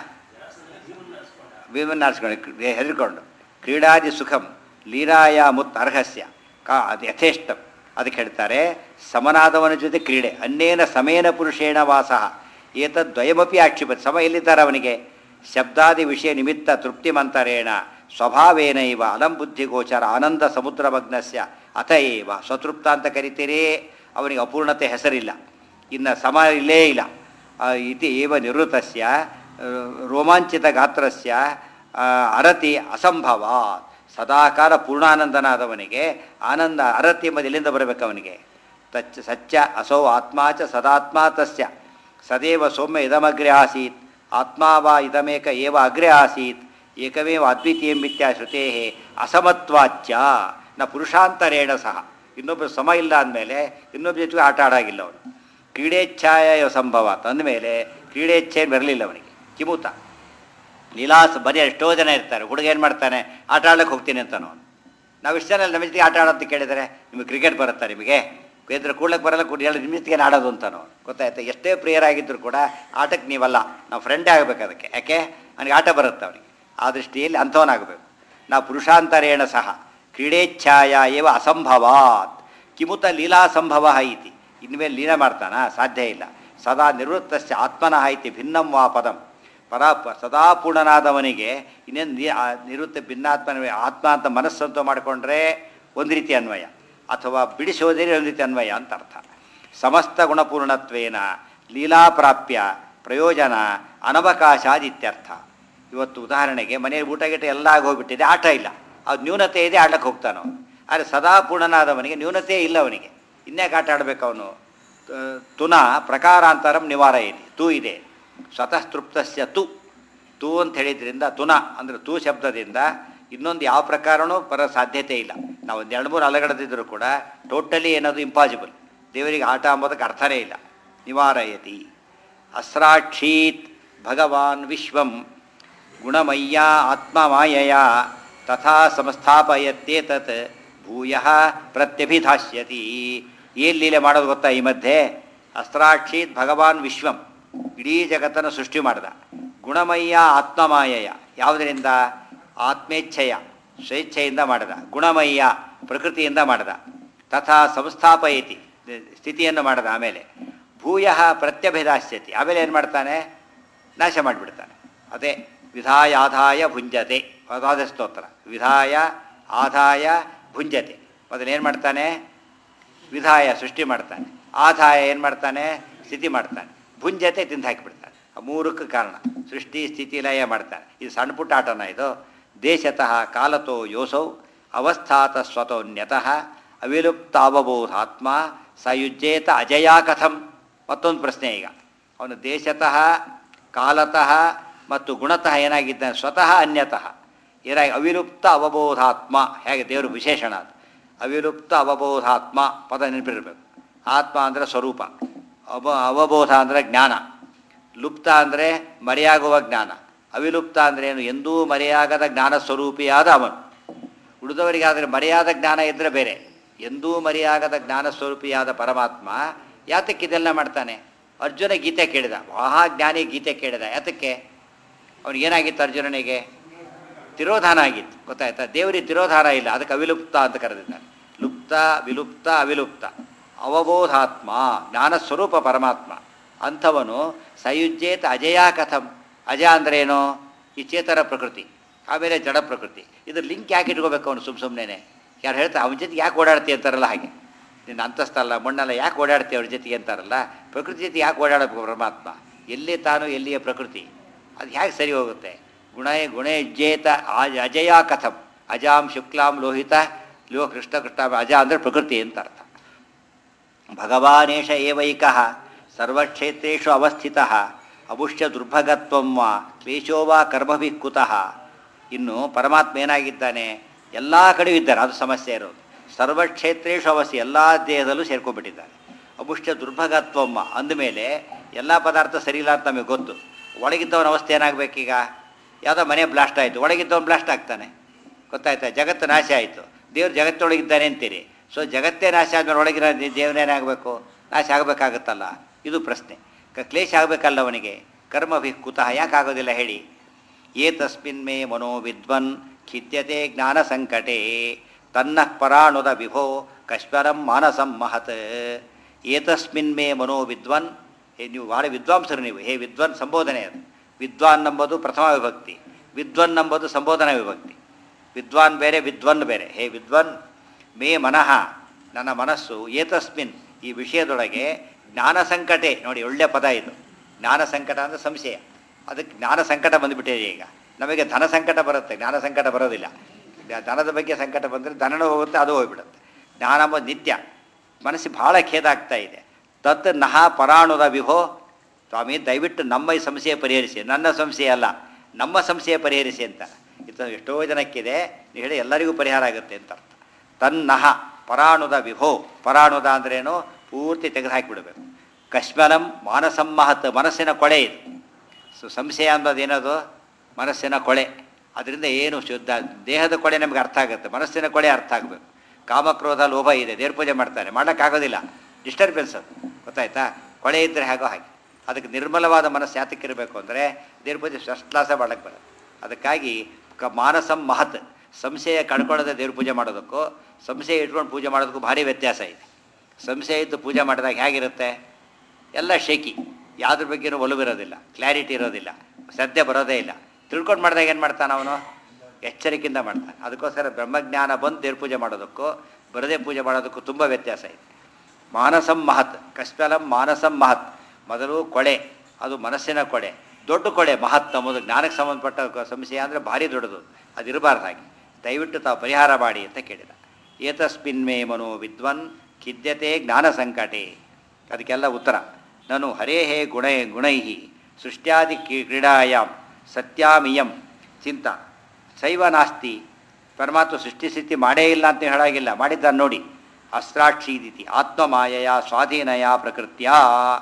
ಭೀಮನ್ನ ಆರಿಸ್ಕೊಂಡು ಹೆದರ್ಕೊಂಡು ಕ್ರೀಡಾದಿ ಸುಖಂ ಲೀಲಾಯ ಮುತ್ ಅರ್ಹಸ್ಯ ಕಾ ಅದು ಯಥೇಷ್ಟಂ ಅದಕ್ಕೆ ಹೇಳ್ತಾರೆ ಸಮನಾದವನ ಜೊತೆ ಕ್ರೀಡೆ ಅನ್ನೇನ ಸಮೇನ ಪುರುಷೇಣ ವಾಸ ಏತದ್ವಯಮಪಿ ಆಕ್ಷಿಪತಿ ಸಮ ಎಲ್ಲಿದ್ದಾರೆ ಅವನಿಗೆ ಶಬ್ದಾದಿ ವಿಷಯ ನಿಮಿತ್ತ ತೃಪ್ತಿಮಂತರೇಣ ಸ್ವಭಾವೇನ ಇವ ಅಲಂ ಬುದ್ಧಿಗೋಚರ ಆನಂದ ಸಮುದ್ರಮಗ್ನಸ್ಯ ಅಥ ಏವ ಸ್ವತೃಪ್ತ ಅಂತ ಕರಿತೀರಿ ಅವನಿಗೆ ಅಪೂರ್ಣತೆ ಹೆಸರಿಲ್ಲ ಇನ್ನು ಸಮ ಇಲ್ಲೇ ಇಲ್ಲ ಆ, ಇತಿ ಏವ ನಿವೃತ್ತಸ್ಯ ಆ, ರೋಮಾಂಚಿತ ಗಾತ್ರಸ್ಯ ಆ, ಅರತಿ ಅಸಂಭವ ಸದಾಕಾಲ ಪೂರ್ಣಾನಂದನಾದವನಿಗೆ ಆನಂದ ಅರತಿ ಎಂಬುದು ಎಲ್ಲಿಂದ ಬರಬೇಕು ಅವನಿಗೆ ತಚ್ಚ ಸಚ್ಚ ಅಸೌ ಆತ್ಮ ಚ ಸದಾತ್ಮ ತಸ್ಯ ಸದೇವ ಸೌಮ್ಯ ಇದಮಗ್ರೆ ಆಸೀತ್ ಆತ್ಮ ವಾ ಇದಮೇಕ ಏವ ಅಗ್ರೆ ಆಸೀತ್ ಏಕಮೇವ ಅದ್ವಿತೀಯಂಬಿತ್ಯ ಶ್ರುತೇ ಅಸಮತ್ವಾಚ್ಯ ನ ಪುರುಷಾಂತರೇಣ ಸಹ ಇನ್ನೊಬ್ಬರು ಸಮ ಇಲ್ಲ ಅಂದಮೇಲೆ ಇನ್ನೊಬ್ಬ ಜೊತೆಗೆ ಆಟ ಆಡಾಗಿಲ್ಲ ಅವನು ಕ್ರೀಡೇಚ್ಛಾಯ ಸಂಭವ ಅಂದಮೇಲೆ ಕ್ರೀಡೇಚ್ಛೆ ಬರಲಿಲ್ಲ ಅವನಿಗೆ ಕಿಮೂತ ಲೀಲಾಸ್ ಬರೀ ಎಷ್ಟೋ ಜನ ಇರ್ತಾರೆ ಹುಡುಗ ಏನು ಮಾಡ್ತಾನೆ ಆಟ ಆಡಕ್ಕೆ ಹೋಗ್ತೀನಿ ಅಂತಾನು ಅವನು ನಾವು ಇಷ್ಟು ಜನ ನಮ್ಮ ಜೊತೆಗೆ ಆಟ ಆಡೋದು ಕೇಳಿದರೆ ನಿಮಗೆ ಕ್ರಿಕೆಟ್ ಬರುತ್ತಾ ನಿಮಗೆ ಎದ್ರೆ ಕೂಡ್ಲಕ್ಕೆ ಬರಲ್ಲ ಕೂಡ ಹೇಳಿ ನಿಮ್ಮ ಜೊತೆಗೆ ಆಡೋದು ಅಂತಾನು ಗೊತ್ತಾಯ್ತಾ ಎಷ್ಟೇ ಪ್ರಿಯರಾಗಿದ್ದರೂ ಕೂಡ ಆಟಕ್ಕೆ ನೀವಲ್ಲ ನಾವು ಫ್ರೆಂಡೇ ಆಗಬೇಕು ಅದಕ್ಕೆ ಯಾಕೆ ಅವನಿಗೆ ಆಟ ಬರುತ್ತೆ ಅವನಿಗೆ ಆ ದೃಷ್ಟಿಯಲ್ಲಿ ಅಂಥವನಾಗಬೇಕು ನಾವು ಪುರುಷಾಂತರೇಣ ಸಹ ಕ್ರೀಡೇಚ್ಛಾಯ ಏವ ಅಸಂಭವಾತ್ ಕಿಮುತ ಲೀಲಾ ಸಂಭವ ಇತಿ ಇನ್ಮೇಲೆ ಲೀಲಾ ಮಾಡ್ತಾನ ಸಾಧ್ಯ ಇಲ್ಲ ಸದಾ ನಿವೃತ್ತಸ್ಯ ಆತ್ಮನಃ ಇತಿ ಭಿನ್ನಂ ವಾ ಪದಂ ಪರ ಪ- ಸದಾ ಪೂರ್ಣನಾದವನಿಗೆ ಇನ್ನೇನು ನಿ- ಆ ನಿವೃತ್ತ ಭಿನ್ನಾತ್ಮನ ಆತ್ಮ ಅಂತ ಮನಸ್ಸಂತ ಮಾಡಿಕೊಂಡ್ರೆ ಒಂದು ರೀತಿ ಅನ್ವಯ ಅಥವಾ ಬಿಡಿಸಿ ಹೋದರೆ ಒಂದು ರೀತಿ ಅನ್ವಯ ಅಂತ ಅರ್ಥ ಸಮಸ್ತ ಗುಣಪೂರ್ಣತ್ವೇನ ಲೀಲಾ ಪ್ರಾಪ್ಯ ಪ್ರಯೋಜನ ಅನವಕಾಶಾದಿತ್ಯರ್ಥ ಇವತ್ತು ಉದಾಹರಣೆಗೆ ಮನೆಯಲ್ಲಿ ಊಟ ಗೀಟ ಎಲ್ಲ ಆಗೋಗ್ಬಿಟ್ಟಿದೆ ಆಟ ಇಲ್ಲ ಅದು ನ್ಯೂನತೆ ಇದೆ ಆಡಕ್ಕೆ ಹೋಗ್ತಾನೋ ಆದರೆ ಸದಾ ಪೂರ್ಣನಾದವನಿಗೆ ನ್ಯೂನತೆ ಇಲ್ಲ ಅವನಿಗೆ ಇನ್ಯಾಕೆ ಆಟ ಆಡಬೇಕು ಅವನು ತುನ ಪ್ರಕಾರಾಂತರಂ ನಿವಾರಯತಿ ತೂ ಇದೆ ಸ್ವತಃ ತೃಪ್ತಸ್ಯ ತು ತೂ ಅಂತ ಹೇಳಿದ್ರಿಂದ ತುನ ಅಂದರೆ ತೂ ಶಬ್ದದಿಂದ ಇನ್ನೊಂದು ಯಾವ ಪ್ರಕಾರನೂ ಬರೋ ಸಾಧ್ಯತೆ ಇಲ್ಲ ನಾವು ಒಂದು ಎರಡು ಮೂರು ಅಲಗಡದಿದ್ದರೂ ಕೂಡ ಟೋಟಲಿ ಏನದು ಇಂಪಾಸಿಬಲ್ ದೇವರಿಗೆ ಆಟ ಅಂಬೋದಕ್ಕೆ ಅರ್ಥನೇ ಇಲ್ಲ ನಿವಾರಯತಿ ಅಸ್ರಾಕ್ಷೀತ್ ಭಗವಾನ್ ವಿಶ್ವಂ ಗುಣಮಯ್ಯ ಆತ್ಮಮಾಯಯ ತಥಾ ಸಂಸ್ಥಾಪಯತ್ತೇತತ್ ಭೂಯ ಪ್ರತ್ಯಭಿಧಾಸ್ಯತಿ ಏನು ಲೀಲೆ ಮಾಡೋದು ಗೊತ್ತಾ ಈ ಮಧ್ಯೆ ಅಸ್ತ್ರಾಕ್ಷೀತ್ ಭಗವಾನ್ ವಿಶ್ವಂ ಇಡೀ ಜಗತ್ತನ್ನು ಸೃಷ್ಟಿ ಮಾಡಿದ ಗುಣಮಯ್ಯ ಆತ್ಮಮಾಯಯ ಯಾವುದರಿಂದ ಆತ್ಮೇಚ್ಛೆಯ ಸ್ವೇಚ್ಛೆಯಿಂದ ಮಾಡಿದ ಗುಣಮಯ್ಯ ಪ್ರಕೃತಿಯಿಂದ ಮಾಡಿದ ತಥಾ ಸಂಸ್ಥಾಪಯತಿ ಸ್ಥಿತಿಯನ್ನು ಮಾಡಿದ ಆಮೇಲೆ ಭೂಯ ಪ್ರತ್ಯಭಿಧಾಸ್ಯತಿ ಆಮೇಲೆ ಏನು ಮಾಡ್ತಾನೆ ನಾಶ ಮಾಡಿಬಿಡ್ತಾನೆ ಅದೇ ವಿಧಾಯ ಆದಾಯ ಭುಂಜತೆ ಅದಾದ ಸ್ತೋತ್ರ ವಿಧಾಯ ಆದಾಯ ಭುಂಜತೆ ಮೊದಲು ಏನು ಮಾಡ್ತಾನೆ ವಿಧಾಯ ಸೃಷ್ಟಿ ಮಾಡ್ತಾನೆ ಆದಾಯ ಏನು ಮಾಡ್ತಾನೆ ಸ್ಥಿತಿ ಮಾಡ್ತಾನೆ ಭುಂಜತೆ ತಿಂದು ಹಾಕಿಬಿಡ್ತಾನೆ ಆ ಮೂರಕ್ಕೆ ಕಾರಣ ಸೃಷ್ಟಿ ಸ್ಥಿತಿ ಲಯ ಮಾಡ್ತಾನೆ ಇದು ಸಣ್ಣ ಪುಟ್ಟ ಆಟನ ಇದು ದೇಶತಃ ಕಾಲತೋ ಯೋಸೌ ಅವಸ್ಥಾತ ಸ್ವತೋನ್ಯತಃ ಅವಿಲುಪ್ತ ಅವಬೋಧಾತ್ಮ ಸಯುಜ್ಯೇತ ಅಜಯಾ ಕಥಂ ಮತ್ತೊಂದು ಪ್ರಶ್ನೆ ಈಗ ಅವನು ದೇಶತಃ ಕಾಲತಃ ಮತ್ತು ಗುಣತಃ ಏನಾಗಿದ್ದಾನೆ ಸ್ವತಃ ಅನ್ಯತಃ ಏನಾಗಿ ಅವಿಲುಪ್ತ ಅವಬೋಧಾತ್ಮ ಹೇಗೆ ದೇವರು ವಿಶೇಷಣ ಅದು ಅವಿಲುಪ್ತ ಅವಬೋಧಾತ್ಮ ಪದ ನೆನಪಿರಬೇಕು ಆತ್ಮ ಅಂದರೆ ಸ್ವರೂಪ ಅವ ಅವಬೋಧ ಅಂದರೆ ಜ್ಞಾನ ಲುಪ್ತ ಅಂದರೆ ಮರೆಯಾಗುವ ಜ್ಞಾನ ಅವಿಲುಪ್ತ ಅಂದರೆ ಏನು ಎಂದೂ ಮರೆಯಾಗದ ಜ್ಞಾನ ಸ್ವರೂಪಿಯಾದ ಅವನು ಉಳಿದವರಿಗಾದರೆ ಮರೆಯಾದ ಜ್ಞಾನ ಇದ್ದರೆ ಬೇರೆ ಎಂದೂ ಮರೆಯಾಗದ ಜ್ಞಾನ ಸ್ವರೂಪಿಯಾದ ಪರಮಾತ್ಮ ಯಾತಕ್ಕೆ ಇದೆಲ್ಲ ಮಾಡ್ತಾನೆ ಅರ್ಜುನ ಗೀತೆ ಕೇಳಿದ ಮಹಾಜ್ಞಾನಿ ಗೀತೆ ಕೇಳಿದ ಯಾತಕ್ಕೆ ಅವನಿಗೇನಾಗಿತ್ತು ಅರ್ಜುನನಿಗೆ ತಿರೋಧಾನ ಆಗಿತ್ತು ಗೊತ್ತಾಯ್ತಾ ದೇವರಿಗೆ ತಿರೋಧಾನ ಇಲ್ಲ ಅದಕ್ಕೆ ಅವಿಲುಪ್ತ ಅಂತ ಕರೆದಿದ್ದಾರೆ ಲುಪ್ತ ವಿಲುಪ್ತ ಅವಿಲುಪ್ತ ಅವಬೋಧಾತ್ಮ ಜ್ಞಾನ ಸ್ವರೂಪ ಪರಮಾತ್ಮ ಅಂಥವನು ಸಯುಜ್ಯೇತ ಅಜಯ ಕಥಂ ಅಜ ಅಂದ್ರೇನು ಈ ಚೇತರ ಪ್ರಕೃತಿ ಆಮೇಲೆ ಜಡ ಪ್ರಕೃತಿ ಇದ್ರ ಲಿಂಕ್ ಯಾಕೆ ಇಟ್ಕೋಬೇಕು ಅವನು ಸುಮ್ಮ ಸುಮ್ಮನೆ ಯಾರು ಹೇಳ್ತಾರೆ ಅವನ ಜೊತೆ ಯಾಕೆ ಓಡಾಡ್ತಿ ಅಂತಾರಲ್ಲ ಹಾಗೆ ನಿನ್ನ ಅಂತಸ್ತಲ್ಲ ಮಣ್ಣಲ್ಲ ಯಾಕೆ ಓಡಾಡ್ತಿ ಅವ್ರ ಜೊತೆಗೆ ಅಂತಾರಲ್ಲ ಪ್ರಕೃತಿ ಜೊತೆ ಯಾಕೆ ಓಡಾಡಬೇಕು ಪರಮಾತ್ಮ ಎಲ್ಲಿ ತಾನು ಎಲ್ಲಿಯ ಪ್ರಕೃತಿ ಅದು ಹೇಗೆ ಸರಿ ಹೋಗುತ್ತೆ ಗುಣ ಗುಣ ಜೇತ ಆಜ ಅಜಯ ಕಥಂ ಅಜಾಂ ಶುಕ್ಲಾಂ ಲೋಹಿತ ಲೋ ಕೃಷ್ಣ ಕೃಷ್ಣ ಅಜ ಅಂದರೆ ಪ್ರಕೃತಿ ಅಂತ ಅರ್ಥ ಭಗವಾನೇಶ ಏವೈಕಃ ಸರ್ವಕ್ಷೇತ್ರೇಷು ಅವಸ್ಥಿತಃ ಅಬುಷ್ಯ ದುರ್ಭಗತ್ವಂ ವಾ ಕ್ಲೇಶೋ ವಾ ಕರ್ಮಭಿ ಕುತಃ ಇನ್ನು ಪರಮಾತ್ಮ ಏನಾಗಿದ್ದಾನೆ ಎಲ್ಲ ಕಡೆಯೂ ಇದ್ದಾರೆ ಅದು ಸಮಸ್ಯೆ ಇರೋದು ಸರ್ವಕ್ಷೇತ್ರೇಷು ಅವಸ್ಥೆ ಎಲ್ಲ ದೇಹದಲ್ಲೂ ಸೇರ್ಕೊಂಡ್ಬಿಟ್ಟಿದ್ದಾರೆ ಅಬುಷ್ಯ ದುರ್ಭಗತ್ವಮ್ಮ ಅಂದಮೇಲೆ ಎಲ್ಲ ಪದಾರ್ಥ ಸರಿ ಇಲ್ಲ ಅಂತ ನಮಗೆ ಗೊತ್ತು ಒಳಗಿದ್ದವನ ಅವಸ್ಥೆ ಏನಾಗಬೇಕೀಗ ಯಾವುದೋ ಮನೆ ಬ್ಲಾಸ್ಟ್ ಆಯಿತು ಒಳಗಿದ್ದವನು ಬ್ಲಾಸ್ಟ್ ಆಗ್ತಾನೆ ಗೊತ್ತಾಯ್ತಾ ಜಗತ್ತು ನಾಶ ಆಯಿತು ದೇವ್ರು ಜಗತ್ತೊಳಗಿದ್ದಾನೆ ಅಂತೀರಿ ಸೊ ಜಗತ್ತೇ ನಾಶ ಆದ್ಮೇಲೆ ಒಳಗಿರೋ ದೇವರೇನಾಗಬೇಕು ನಾಶ ಆಗಬೇಕಾಗುತ್ತಲ್ಲ ಇದು ಪ್ರಶ್ನೆ ಕ- ಕ್ಲೇಶ ಆಗಬೇಕಲ್ಲ ಅವನಿಗೆ ಕರ್ಮಭಿ ಕುತಃ ಯಾಕಾಗೋದಿಲ್ಲ ಹೇಳಿ ಏತಸ್ಮಿನ್ ಮೇ ಮನೋ ವಿದ್ವನ್ ಖಿದ್ಯತೆ ಜ್ಞಾನ ಸಂಕಟೆ ತನ್ನ ಪರಾಣುದ ವಿಭೋ ಕಶ್ವರಂ ಮಾನಸಂ ಮಹತ್ ಏತಸ್ಮಿನ್ ಮೇ ಮನೋ ವಿದ್ವನ್ ಹೇ ನೀವು ಭಾಳ ವಿದ್ವಾಂಸರು ನೀವು ಹೇ ವಿದ್ವನ್ ಸಂಬೋಧನೆ ಅದು ವಿದ್ವಾನ್ ಎಂಬುದು ಪ್ರಥಮ ವಿಭಕ್ತಿ ವಿದ್ವನ್ ಎಂಬುದು ಸಂಬೋಧನಾ ವಿಭಕ್ತಿ ವಿದ್ವಾನ್ ಬೇರೆ ವಿದ್ವನ್ ಬೇರೆ ಹೇ ವಿದ್ವನ್ ಮೇ ಮನಃ ನನ್ನ ಮನಸ್ಸು ಏತಸ್ಮಿನ್ ಈ ವಿಷಯದೊಳಗೆ ಜ್ಞಾನ ಸಂಕಟೆ ನೋಡಿ ಒಳ್ಳೆಯ ಪದ ಇದು ಜ್ಞಾನ ಸಂಕಟ ಅಂದರೆ ಸಂಶಯ ಅದಕ್ಕೆ ಜ್ಞಾನ ಸಂಕಟ ಬಂದುಬಿಟ್ಟಿದೆ ಈಗ ನಮಗೆ ಧನ ಸಂಕಟ ಬರುತ್ತೆ ಜ್ಞಾನ ಸಂಕಟ ಬರೋದಿಲ್ಲ ದ- ಧನದ ಬಗ್ಗೆ ಸಂಕಟ ಬಂದರೆ ಧನನೂ ಹೋಗುತ್ತೆ ಅದು ಹೋಗ್ಬಿಡುತ್ತೆ ಜ್ಞಾನ ಎಂಬುದು ನಿತ್ಯ ಮನಸ್ಸಿಗೆ ಭಾಳ ಖೇದ ಆಗ್ತಾ ಇದೆ ತತ್ ನಹ ಪರಾಣುದ ವಿಭೋ ಸ್ವಾಮಿ ದಯವಿಟ್ಟು ನಮ್ಮ ಈ ಸಮಸ್ಯೆ ಪರಿಹರಿಸಿ ನನ್ನ ಸಮಸ್ಯೆ ಅಲ್ಲ ನಮ್ಮ ಸಮಸ್ಯೆ ಪರಿಹರಿಸಿ ಅಂತ ಇದು ಎಷ್ಟೋ ಜನಕ್ಕಿದೆ ನೀವು ಹೇಳಿ ಎಲ್ಲರಿಗೂ ಪರಿಹಾರ ಆಗುತ್ತೆ ಅಂತ ಅರ್ಥ ತನ್ನಹ ಪರಾಣುದ ವಿಭೋ ಪರಾಣುದ ಅಂದ್ರೇನು ಪೂರ್ತಿ ತೆಗೆದು ಹಾಕಿಬಿಡಬೇಕು ಕಶ್ಮಲಂ ಮಾನಸಂ ಮಹತ್ ಮನಸ್ಸಿನ ಕೊಳೆ ಇದು ಸೊ ಸಂಶಯ ಅನ್ನೋದು ಏನದು ಮನಸ್ಸಿನ ಕೊಳೆ ಅದರಿಂದ ಏನು ಶುದ್ಧ ದೇಹದ ಕೊಳೆ ನಮಗೆ ಅರ್ಥ ಆಗುತ್ತೆ ಮನಸ್ಸಿನ ಕೊಳೆ ಅರ್ಥ ಆಗಬೇಕು ಕಾಮಕ್ರೋಧ ಲೋಭ ಇದೆ ದೇವ್ರ ಪೂಜೆ ಮಾಡ್ತಾರೆ ಮಾಡೋಕ್ಕಾಗೋದಿಲ್ಲ ಡಿಸ್ಟರ್ಬೆನ್ಸ್ ಅದು ಗೊತ್ತಾಯ್ತಾ ಕೊಳೆ ಇದ್ದರೆ ಹೇಗೋ ಹಾಗೆ ಅದಕ್ಕೆ ನಿರ್ಮಲವಾದ ಮನಸ್ಸು ಯಾತಕ್ಕಿರಬೇಕು ಅಂದರೆ ದೇವ್ರ ಪೂಜೆ ಫಸ್ಟ್ ಕ್ಲಾಸೇ ಮಾಡಕ್ಕೆ ಬರೋದು ಅದಕ್ಕಾಗಿ ಕ ಮಾನಸಂ ಮಹತ್ ಸಂಶಯ ಕಳ್ಕೊಳ್ಳೋದೇ ದೇವ್ರ ಪೂಜೆ ಮಾಡೋದಕ್ಕೂ ಸಂಶಯ ಇಟ್ಕೊಂಡು ಪೂಜೆ ಮಾಡೋದಕ್ಕೂ ಭಾರಿ ವ್ಯತ್ಯಾಸ ಇದೆ ಸಂಶಯ ಇದ್ದು ಪೂಜೆ ಮಾಡಿದಾಗ ಹೇಗಿರುತ್ತೆ ಎಲ್ಲ ಶೇಕಿ ಯಾವ್ದ್ರ ಬಗ್ಗೆನೂ ಒಲವಿರೋದಿಲ್ಲ ಕ್ಲಾರಿಟಿ ಇರೋದಿಲ್ಲ ಶ್ರದ್ಧೆ ಬರೋದೇ ಇಲ್ಲ ತಿಳ್ಕೊಂಡು ಮಾಡಿದಾಗ ಏನು ಮಾಡ್ತಾನೆ ಅವನು ಎಚ್ಚರಿಕೆಯಿಂದ ಮಾಡ್ತಾನೆ ಅದಕ್ಕೋಸ್ಕರ ಬ್ರಹ್ಮಜ್ಞಾನ ಬಂದು ದೇವ್ರ ಪೂಜೆ ಮಾಡೋದಕ್ಕೂ ಬರದೇ ಪೂಜೆ ಮಾಡೋದಕ್ಕೂ ತುಂಬ ವ್ಯತ್ಯಾಸ ಇದೆ ಮಾನಸಂ ಮಹತ್ ಕಶ್ಮಲಂ ಮಾನಸಂ ಮಹತ್ ಮೊದಲು ಕೊಳೆ ಅದು ಮನಸ್ಸಿನ ಕೊಳೆ ದೊಡ್ಡ ಕೊಳೆ ಮಹತ್ ಎಂಬುದು ಜ್ಞಾನಕ್ಕೆ ಸಂಬಂಧಪಟ್ಟ ಕ- ಸಂಶಯ ಅಂದರೆ ಭಾರಿ ದೊಡ್ಡದು ಅದು ಇರಬಾರ್ದು ಹಾಗೆ ದಯವಿಟ್ಟು ತಾವು ಪರಿಹಾರ ಮಾಡಿ ಅಂತ ಕೇಳಿದ ಏತಸ್ಮಿನ್ ಮೇ ಮನೋ ವಿದ್ವನ್ ಖಿದ್ಯತೆ ಜ್ಞಾನ ಸಂಕಟೆ ಅದಕ್ಕೆಲ್ಲ ಉತ್ತರ ನಾನು ಹರೇಹೇ ಗುಣೈ ಗುಣೈ ಸೃಷ್ಟ್ಯಾದಿ ಕಿ- ಕ್ರೀಡಾಯಾಮ್ ಸತ್ಯಾಮಿಯಂ ಚಿಂತ ಶೈವ ನಾಸ್ತಿ ಪರಮಾತ್ಮ ಸೃಷ್ಟಿ ಸ್ಥಿತಿ ಮಾಡೇ ಇಲ್ಲ ಅಂತ ಹೇಳಾಗಿಲ್ಲ ಮಾಡಿದ್ದಾನೆ ನೋಡಿ ಅಸ್ತ್ರಾಕ್ಷೀದಿತಿ ಆತ್ಮಮಾಯಯ ಸ್ವಾಧೀನಯ ಪ್ರಕೃತ್ಯ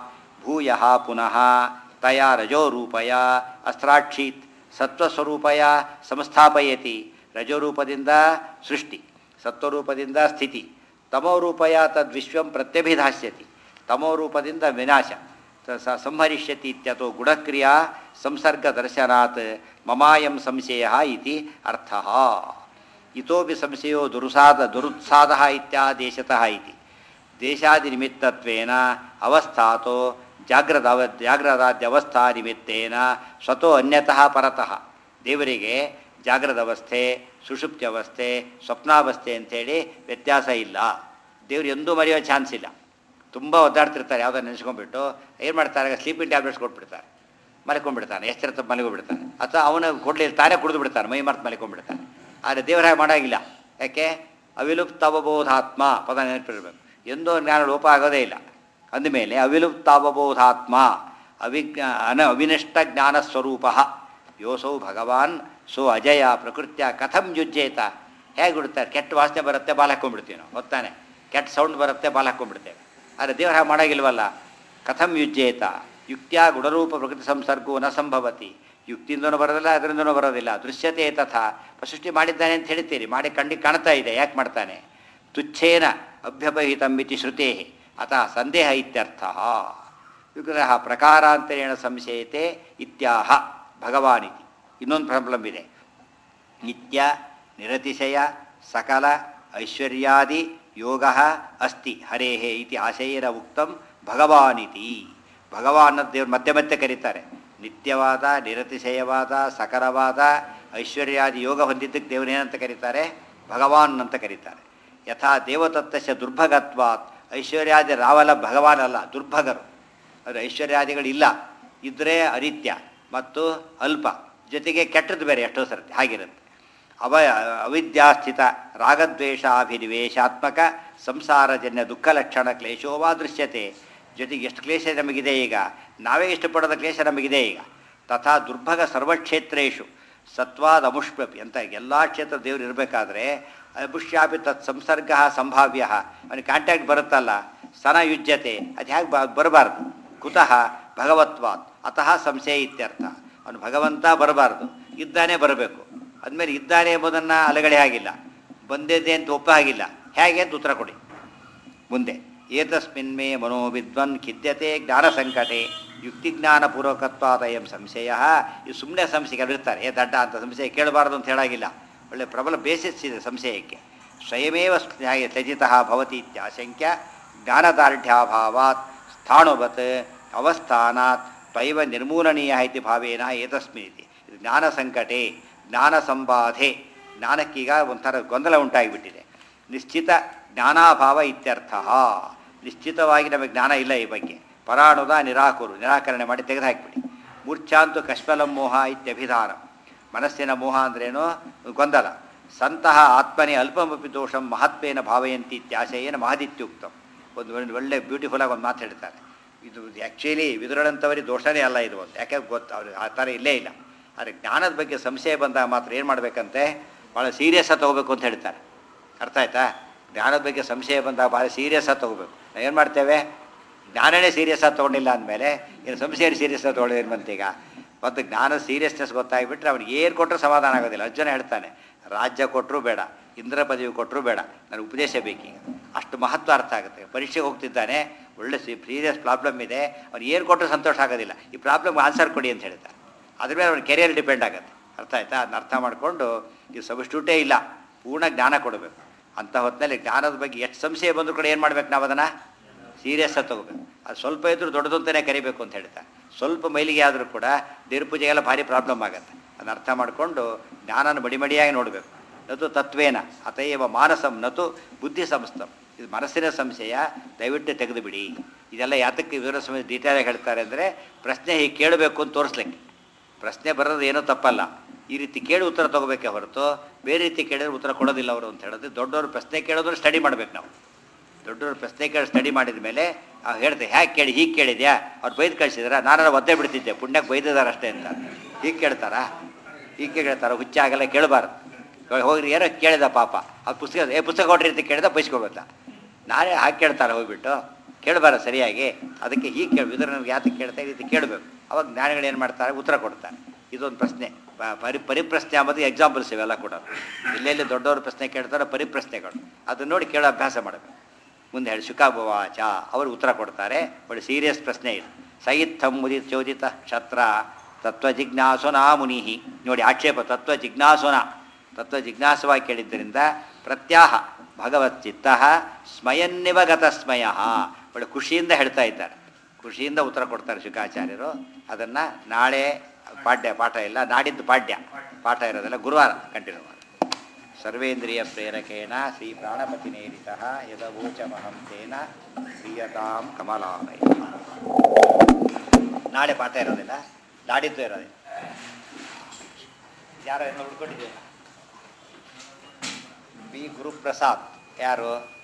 ಭೂಯ ಪುನಃ ತಯ ರಜೋರೂಪಯ ಅಸ್ತ್ರಾಕ್ಷೀತ್ ಸತ್ವಸ್ವರೂಪಯ ಸಂಸ್ಥಾಪಯತಿ ರಜೋರೂಪದಿಂದ ಸೃಷ್ಟಿ ಸತ್ವರೂಪದಿಂದ ಸ್ಥಿತಿ ತಮೋರೂಪಯ ತದ್ವಿಶ್ವಂ ಪ್ರತ್ಯಭಿಧಾಸ್ಯತಿ ತಮೋರೂಪದಿಂದ ವಿನಾಶ ಸ- ಸ- ಸಂಹರಿಷ್ಯತಿ ಇತ್ಯಥೋ ಗುಣಕ್ರಿಯಾ ಸಂಸರ್ಗ ದರ್ಶನಾತ್ ಮಮಾಯಂ ಸಂಶಯ ಇತಿ ಅರ್ಥ ಇತೋಪಿ ಸಂಶಯೋ ದುರುಸಾದ ದುರುತ್ಸಾದ ಇತ್ಯಾದೇಶತಃ ಇತಿ ದೇಶಾದಿನಿಮಿತ್ತತ್ವೇನ ಅವಸ್ಥಾತೋ ಜಾಗ್ರದ ಅವ ಜಾಗ್ರದಾದ್ಯವಸ್ಥಾ ನಿಮಿತ್ತೇನ ಸ್ವತೋ ಅನ್ಯತಃ ಪರತಃ ದೇವರಿಗೆ ಜಾಗ್ರದ ಅವಸ್ಥೆ ಸುಷುಪ್ತಿ ಅವಸ್ಥೆ ಸ್ವಪ್ನಾವಸ್ಥೆ ಅಂಥೇಳಿ ವ್ಯತ್ಯಾಸ ಇಲ್ಲ ದೇವ್ರು ಎಂದೂ ಮರೆಯೋ ಚಾನ್ಸ್ ಇಲ್ಲ ತುಂಬ ಒದ್ದಾಡ್ತಿರ್ತಾರೆ ಯಾವುದೋ ನೆನೆಸ್ಕೊಂಡ್ಬಿಟ್ಟು ಏನು ಮಾಡ್ತಾರೆ ಸ್ಲೀಪಿಂಗ್ ಟ್ಯಾಬ್ಲೆಟ್ಸ್ ಕೊಟ್ಬಿಡ್ತಾರೆ ಮಲ್ಕೊಂಡ್ಬಿಡ್ತಾನೆ ಎಚ್ಚರ ಮಲ್ಕೊಂಡ್ಬಿಡ್ತಾನೆ ಅಥವಾ ಅವನು ಕೊಡಲಿ ತಾನೇ ಕುಡಿದು ಬಿಡ್ತಾನೆ ಮೈ ಮರ್ತು ಮಲ್ಕೊಂಡ್ಬಿಡ್ತಾನೆ ಆದರೆ ದೇವರ ಹಾಗೆ ಮಾಡೋಂಗಿಲ್ಲ ಯಾಕೆ ಅವಿಲುಪ್ತವಬೋಧಾತ್ಮ ಪದ ನೆನಪಿರಬೇಕು ಎಂದೋ ಜ್ಞಾನ ಲೋಪ ಆಗೋದೇ ಇಲ್ಲ ಅಂದಮೇಲೆ ಅವಿಲುಪ್ತಾವಬೋಧಾತ್ಮ ಅವಿಜ್ಞ ಅನ ಅವಿನಷ್ಟ ಜ್ಞಾನ ಸ್ವರೂಪ ಯೋಸೌ ಭಗವಾನ್ ಸೋ ಅಜಯ ಪ್ರಕೃತ್ಯ ಕಥಂ ಯುಜ್ಯೇತ ಹೇಗೆ ಬಿಡ್ತಾರೆ ಕೆಟ್ಟ ವಾಸನೆ ಬರುತ್ತೆ ಬಾಲ್ ಹಾಕ್ಕೊಂಡ್ಬಿಡ್ತೀವಿ ನಾವು ಹೊತ್ತಾನೆ ಕೆಟ್ಟ ಸೌಂಡ್ ಬರುತ್ತೆ ಬಾಲ್ ಹಾಕ್ಕೊಂಡ್ಬಿಡ್ತೇವೆ ಆದರೆ ದೇವ್ರ ಹಾಗೆ ಮಾಡೋಂಗಿಲ್ವಲ್ಲ ಕಥಂ ಯುಜ್ಯೇತ ಯುಕ್ತಿಯ ಗುಣರೂಪ ಪ್ರಕೃತಿ ಸಂಸರ್ಗವು ನ ಸಂಭವತಿ ಯುಕ್ತಿಯಿಂದನೂ ಬರೋದಿಲ್ಲ ಅದರಿಂದನೂ ಬರೋದಿಲ್ಲ ದೃಶ್ಯತೆ ತಥಾ ಸೃಷ್ಟಿ ಮಾಡಿದ್ದಾನೆ ಅಂತ ಹೇಳ್ತೀರಿ ಮಾಡಿ ಕಂಡಿಗೆ ಕಾಣ್ತಾ ಇದೆ ಯಾಕೆ ಮಾಡ್ತಾನೆ ತುಚ್ಛೇನ ಅಭ್ಯಪಹಿತಂ ಇತಿ ಶ್ರುತೇ ಅತಃ ಸಂದೇಹ ಇತ್ಯರ್ಥ ವಿಗ್ರಹ ಪ್ರಕಾರಾಂತರೇಣ ಸಂಶಯತೆ ಇತ್ಯಾಹ ಭಗವಾನಿತಿ ಇನ್ನೊಂದು ಪ್ರಾಬ್ಲಮ್ ಇದೆ ನಿತ್ಯ ನಿರತಿಶಯ ಸಕಲ ಐಶ್ವರ್ಯಾದಿ ಯೋಗ ಅಸ್ತಿ ಹರೇಹೇ ಇತಿ ಆಶಯರ ಉಕ್ತಂ ಭಗವಾನಿತಿ ಭಗವಾನ್ ದೇವ್ರು ಮತ್ತೆ ಮತ್ತೆ ಕರೀತಾರೆ ನಿತ್ಯವಾದ ನಿರತಿಶಯವಾದ ಸಕಲವಾದ ಐಶ್ವರ್ಯಾದಿ ಯೋಗ ಹೊಂದಿದ್ದಕ್ಕೆ ದೇವರೇನಂತ ಕರೀತಾರೆ ಭಗವಾನ್ ಅಂತ ಕರೀತಾರೆ ಯಥಾ ದೇವತತ್ವಶ ದುರ್ಭಗತ್ವಾತ್ ಐಶ್ವರ್ಯಾದಿ ರಾವಲ ಭಗವಾನ್ ಅಲ್ಲ ದುರ್ಭಗರು ಅದು ಐಶ್ವರ್ಯಾದಿಗಳಿಲ್ಲ ಇದ್ದರೆ ಅನಿತ್ಯ ಮತ್ತು ಅಲ್ಪ ಜೊತೆಗೆ ಕೆಟ್ಟದ್ದು ಬೇರೆ ಎಷ್ಟೋ ಸರ್ತಿ ಹಾಗಿರುತ್ತೆ ಅವ ಅವಿದ್ಯಾಸ್ಥಿತ ರಾಗದ್ವೇಷಾಭಿನಿವೇಶಾತ್ಮಕ ಸಂಸಾರಜನ್ಯ ದುಃಖ ಲಕ್ಷಣ ಕ್ಲೇಶೋವಾ ದೃಶ್ಯತೆ ಜೊತೆಗೆ ಎಷ್ಟು ಕ್ಲೇಶ ನಮಗಿದೆ ಈಗ ನಾವೇ ಇಷ್ಟಪಡೋದ ಕ್ಲೇಶ ನಮಗಿದೆ ಈಗ ತಥಾ ದುರ್ಭಗ ಸರ್ವಕ್ಷೇತ್ರೇಶು ಸತ್ವಾದ ಅಮುಷ್ಪಿ ಅಂತ ಎಲ್ಲ ಕ್ಷೇತ್ರ ದೇವರು ಇರಬೇಕಾದ್ರೆ ಅಬುಷ್ಯಾಪಿ ತತ್ ಸಂಸರ್ಗ ಸಂಭಾವ್ಯ ಅವನಿಗೆ ಕಾಂಟ್ಯಾಕ್ಟ್ ಬರುತ್ತಲ್ಲ ಸ್ತನ ಯುಜ್ಯತೆ ಅದು ಹೇಗೆ ಬ ಬರಬಾರ್ದು ಕುತಃ ಭಗವತ್ವಾತ್ ಅತಃ ಸಂಶಯ ಇತ್ಯರ್ಥ ಅವನು ಭಗವಂತ ಬರಬಾರ್ದು ಇದ್ದಾನೆ ಬರಬೇಕು ಅಂದಮೇಲೆ ಇದ್ದಾನೆ ಎಂಬುದನ್ನು ಅಲಗಡೆ ಆಗಿಲ್ಲ ಬಂದಿದೆ ಅಂತ ಒಪ್ಪ ಹಾಗಿಲ್ಲ ಹೇಗೆ ಅಂತ ಉತ್ತರ ಕೊಡಿ ಮುಂದೆ ಏತಸ್ಮಿನ್ ಮೇ ಮನೋವಿದ್ವನ್ ಖಿದ್ಯತೆ ಜ್ಞಾನ ಸಂಕಟೆ ಯುಕ್ತಿಜ್ಞಾನಪೂರ್ವಕತ್ವಾದಯಂ ಸಂಶಯ ಇದು ಸುಮ್ಮನೆ ಸಂಶಯ ಇರ್ತಾರೆ ಏ ದಡ್ಡ ಅಂತ ಸಂಶಯ ಕೇಳಬಾರ್ದು ಅಂತ ಹೇಳಾಗಿಲ್ಲ ಒಳ್ಳೆ ಪ್ರಬಲ ಬೇಸಿಸ್ ಇದೆ ಸಂಶಯಕ್ಕೆ ಸ್ವಯಮೇವ ಸ್ನ್ಯಾಯ ತ್ಯಜಿತಃ ಭವತಿ ಇತ್ಯಾಶಂಕ್ಯ ಜ್ಞಾನದಾರ್ಢ್ಯಾಭಾವಾತ್ ಸ್ಥಾಣುವತ್ ಅವಸ್ಥಾನಾತ್ ತ್ವೈವ ನಿರ್ಮೂಲನೀಯ ಇತಿ ಭಾವೇನ ಏತಸ್ಮಿನ್ ಇತಿ ಇದು ಜ್ಞಾನ ಸಂಕಟೆ ಜ್ಞಾನ ಸಂಬಾಧೆ ಜ್ಞಾನಕ್ಕೀಗ ಒಂಥರ ಗೊಂದಲ ಉಂಟಾಗಿಬಿಟ್ಟಿದೆ ನಿಶ್ಚಿತ ಜ್ಞಾನಾಭಾವ ಇತ್ಯರ್ಥ ನಿಶ್ಚಿತವಾಗಿ ನಮಗೆ ಜ್ಞಾನ ಇಲ್ಲ ಈ ಬಗ್ಗೆ ಪರಾಣುದ ನಿರಾಕುರು ನಿರಾಕರಣೆ ಮಾಡಿ ತೆಗೆದುಹಾಕಿಬಿಡಿ ಮೂರ್ಛಾಂತು ಕಶ್ಮಲಂ ಮೋಹ ಇತ್ಯಭಿಧಾನ ಮನಸ್ಸಿನ ಮೋಹ ಅಂದ್ರೇನು ಗೊಂದಲ ಸಂತಹ ಆತ್ಮನೇ ಅಲ್ಪಮಪಿ ದೋಷಂ ಮಹತ್ವೇನ ಭಾವಯಂತಿ ಇತ್ಯಾಶಯೇನ ಮಹದಿತ್ಯುಕ್ತಂ ಒಂದು ಒಳ್ಳೆ- ಒಳ್ಳೆ ಬ್ಯೂಟಿಫುಲ್ಲಾಗಿ ಒಂದು ಮಾತು ಹೇಳ್ತಾರೆ ಇದು ಆ್ಯಕ್ಚುಲಿ ವಿದುರಳಂಥವರಿಗೆ ದೋಷನೇ ಅಲ್ಲ ಇದು ಅಂತ ಯಾಕೆ ಗೊತ್ತು ಅವ್ರಿಗೆ ಆ ಥರ ಇಲ್ಲೇ ಇಲ್ಲ ಆದರೆ ಜ್ಞಾನದ ಬಗ್ಗೆ ಸಂಶಯ ಬಂದಾಗ ಮಾತ್ರ ಏನು ಮಾಡಬೇಕಂತೆ ಭಾಳ ಸೀರಿಯಸ್ಸಾಗಿ ತೊಗೋಬೇಕು ಅಂತ ಹೇಳ್ತಾರೆ ಅರ್ಥ ಆಯ್ತಾ ಜ್ಞಾನದ ಬಗ್ಗೆ ಸಂಶಯ ಬಂದಾಗ ಭಾಳ ಸೀರಿಯಸ್ಸಾಗಿ ತೊಗೋಬೇಕು ನಾವು ಏನು ಮಾಡ್ತೇವೆ ಜ್ಞಾನನೇ ಸೀರಿಯಸ್ಸಾಗಿ ತೊಗೊಂಡಿಲ್ಲ ಅಂದಮೇಲೆ ಇನ್ನು ಸಂಶಯ ಸೀರಿಯಸ್ಸಾಗಿ ತೊಗೊಳ್ಳೋದೇನು ಬಂತೀಗ ಮತ್ತು ಜ್ಞಾನ ಸೀರಿಯಸ್ನೆಸ್ ಗೊತ್ತಾಗಿಬಿಟ್ರೆ ಅವ್ನಿಗೆ ಏನು ಕೊಟ್ಟರು ಸಮಾಧಾನ ಆಗೋದಿಲ್ಲ ಅರ್ಜುನ ಹೇಳ್ತಾನೆ ರಾಜ್ಯ ಕೊಟ್ಟರು ಬೇಡ ಇಂದ್ರ ಪದವಿ ಕೊಟ್ಟರು ಬೇಡ ನನಗೆ ಉಪದೇಶ ಬೇಕೀಗ ಅಷ್ಟು ಮಹತ್ವ ಅರ್ಥ ಆಗುತ್ತೆ ಪರೀಕ್ಷೆಗೆ ಹೋಗ್ತಿದ್ದಾನೆ ಒಳ್ಳೆ ಸೀರಿಯಸ್ ಪ್ರಾಬ್ಲಮ್ ಇದೆ ಅವ್ನು ಏನು ಕೊಟ್ಟರು ಸಂತೋಷ ಆಗೋದಿಲ್ಲ ಈ ಪ್ರಾಬ್ಲಮ್ ಆನ್ಸರ್ ಕೊಡಿ ಅಂತ ಹೇಳ್ತಾರೆ ಅದ್ರ ಮೇಲೆ ಅವ್ನ ಕೆರಿಯರ್ ಡಿಪೆಂಡ್ ಆಗುತ್ತೆ ಅರ್ಥ ಆಯ್ತಾ ಅದನ್ನ ಅರ್ಥ ಮಾಡಿಕೊಂಡು ಈ ಸಬ್ಸ್ಟ್ಯೂಟೇ ಇಲ್ಲ ಪೂರ್ಣ ಜ್ಞಾನ ಕೊಡಬೇಕು ಅಂಥ ಹೊತ್ತಿನಲ್ಲಿ ಜ್ಞಾನದ ಬಗ್ಗೆ ಎಷ್ಟು ಸಂಶಯ ಬಂದರೂ ಕೂಡ ಏನು ಮಾಡ್ಬೇಕು ನಾವು ಅದನ್ನು ಸೀರಿಯಸ್ ಆಗಿ ತಗೋಬೇಕು ಅದು ಸ್ವಲ್ಪ ಇದ್ರೂ ದೊಡ್ಡದು ಅಂತಲೇ ಕರಿಬೇಕು ಅಂತ ಹೇಳ್ತಾರೆ ಸ್ವಲ್ಪ ಮೈಲಿಗೆ ಆದರೂ ಕೂಡ ದೇವ್ರ ಪೂಜೆಗೆಲ್ಲ ಭಾರಿ ಪ್ರಾಬ್ಲಮ್ ಆಗುತ್ತೆ ಅದನ್ನ ಅರ್ಥ ಮಾಡಿಕೊಂಡು ಜ್ಞಾನನ ಮಡಿಮಡಿಯಾಗಿ ನೋಡಬೇಕು ನತು ತತ್ವೇನ ಅತಯವ ಮಾನಸಂ ನತು ಬುದ್ಧಿ ಸಂಸ್ಥಂ ಇದು ಮನಸ್ಸಿನ ಸಂಶಯ ದಯವಿಟ್ಟು ತೆಗೆದು ಬಿಡಿ ಇದೆಲ್ಲ ಯಾತಕ್ಕೆ ವಿವರ ಸಮಯ ಡೀಟೇಲಾಗಿ ಹೇಳ್ತಾರೆ ಅಂದರೆ ಪ್ರಶ್ನೆ ಹೀಗೆ ಕೇಳಬೇಕು ಅಂತ ತೋರಿಸ್ಲಿಕ್ಕೆ ಪ್ರಶ್ನೆ ಬರೋದು ಏನೂ ತಪ್ಪಲ್ಲ ಈ ರೀತಿ ಕೇಳಿ ಉತ್ತರ ತಗೋಬೇಕೇ ಹೊರತು ಬೇರೆ ರೀತಿ ಕೇಳಿದ್ರೆ ಉತ್ತರ ಕೊಡೋದಿಲ್ಲ ಅವರು ಅಂತ ಹೇಳೋದು ದೊಡ್ಡವರು ಪ್ರಶ್ನೆ ಕೇಳೋದ್ರೆ ಸ್ಟಡಿ ಮಾಡಬೇಕು ನಾವು ದೊಡ್ಡವರು ಪ್ರಶ್ನೆ ಕೇಳಿ ಸ್ಟಡಿ ಮಾಡಿದ ಮೇಲೆ ಹೇಳ್ದೆ ಹ್ಯಾಕೆ ಕೇಳಿ ಹೀಗೆ ಕೇಳಿದ್ಯಾ ಅವ್ರು ಬೈದು ಕಳಿಸಿದ್ರ ನಾನು ಒದ್ದೆ ಬಿಡ್ತಿದ್ದೆ ಪುಣ್ಯಕ್ಕೆ ಬೈದಿದ್ದಾರೆ ಅಷ್ಟೇ ಅಂತ ಹೀಗೆ ಕೇಳ್ತಾರಾ ಹೀಗೆ ಕೇಳ್ತಾರ ಹುಚ್ಚ ಆಗಲ್ಲ ಕೇಳಬಾರ್ದು ಹೋಗ್ರಿ ಏನೋ ಕೇಳಿದ ಪಾಪ ಅದು ಪುಸ್ತಕ ಏ ಪುಸ್ತಕ ಕೊಡ್ರಿ ಅಂತ ಕೇಳಿದ ಬೈಸ್ಕೋಬೇಕ ನಾನೇ ಹಾಗೆ ಕೇಳ್ತಾರೆ ಹೋಗ್ಬಿಟ್ಟು ಕೇಳಬಾರ ಸರಿಯಾಗಿ ಅದಕ್ಕೆ ಹೀಗೆ ಕೇಳಿ ಇದ್ರ ನನಗೆ ಯಾತಕ್ಕೆ ಕೇಳ್ತಾ ಈ ರೀತಿ ಕೇಳಬೇಕು ಅವಾಗ ಜ್ಞಾನಿಗಳು ಏನು ಮಾಡ್ತಾರೆ ಉತ್ತರ ಕೊಡ್ತಾರೆ ಇದೊಂದು ಪ್ರಶ್ನೆ ಪ- ಪರಿ ಪರಿಪ್ರಶ್ನೆ ಅಂಬೋದು ಎಕ್ಸಾಂಪಲ್ಸ್ ಇವೆಲ್ಲ ಕೂಡ ಎಲ್ಲೆಲ್ಲಿ ದೊಡ್ಡವರು ಪ್ರಶ್ನೆ ಕೇಳ್ತಾರೋ ಪರಿಪ್ರಶ್ನೆಗಳು ಅದನ್ನ ನೋಡಿ ಕೇಳೋ ಅಭ್ಯಾಸ ಮಾಡಬೇಕು ಮುಂದೆ ಹೇಳಿ ಶುಕಾಭವಾಚ ಅವರು ಉತ್ತರ ಕೊಡ್ತಾರೆ ಒಳ್ಳೆ ಸೀರಿಯಸ್ ಪ್ರಶ್ನೆ ಇದು ಸಹಿತ್ಥಂ ಮುದಿ ಚೋದಿತ ಕ್ಷತ್ರ ತತ್ವ ಜಿಜ್ಞಾಸುನಾ ಮುನಿ ನೋಡಿ ಆಕ್ಷೇಪ ತತ್ವ ಜಿಜ್ಞಾಸುನ ತತ್ವ ಜಿಜ್ಞಾಸವಾಗಿ ಕೇಳಿದ್ದರಿಂದ ಪ್ರತ್ಯಾಹ ಭಗವತ್ ಚಿತ್ತ ಸ್ಮಯನ್ನಿವ ಗತಸ್ಮಯ ಒಳ್ಳೆ ಖುಷಿಯಿಂದ ಹೇಳ್ತಾ ಇದ್ದಾರೆ ಖುಷಿಯಿಂದ ಉತ್ತರ ಕೊಡ್ತಾರೆ ಶುಕಾಚಾರ್ಯರು ಅದನ್ನು ನಾಳೆ ಪಾಠ್ಯ ಪಾಠ ಇಲ್ಲ ನಾಡಿದ್ದು ಪಾಠ್ಯ ಪಾಠ ಇರೋದಲ್ಲ ಗುರುವಾರ ಕಂಟಿನ್ಯೂ ಮಾಡಿ ಸರ್ವೇಂದ್ರಿಯ ಪ್ರೇರಕೇಣ ಶ್ರೀ ಪ್ರಾಣಪತಿನೇರಿತ ಯದವೋಚಮಹಂ ತೇನ ಪ್ರಿಯತಾಂ ಕಮಲಾಲಯ ನಾಳೆ ಪಾಠ ಇರೋದಿಲ್ಲ ನಾಡಿದ್ದು ಇರೋದಿಲ್ಲ ಯಾರೋ ಏನೋ ಉಳ್ಕೊಂಡಿದ್ದೀವಿ ಬಿ ಗುರುಪ್ರಸಾದ್ ಯಾರು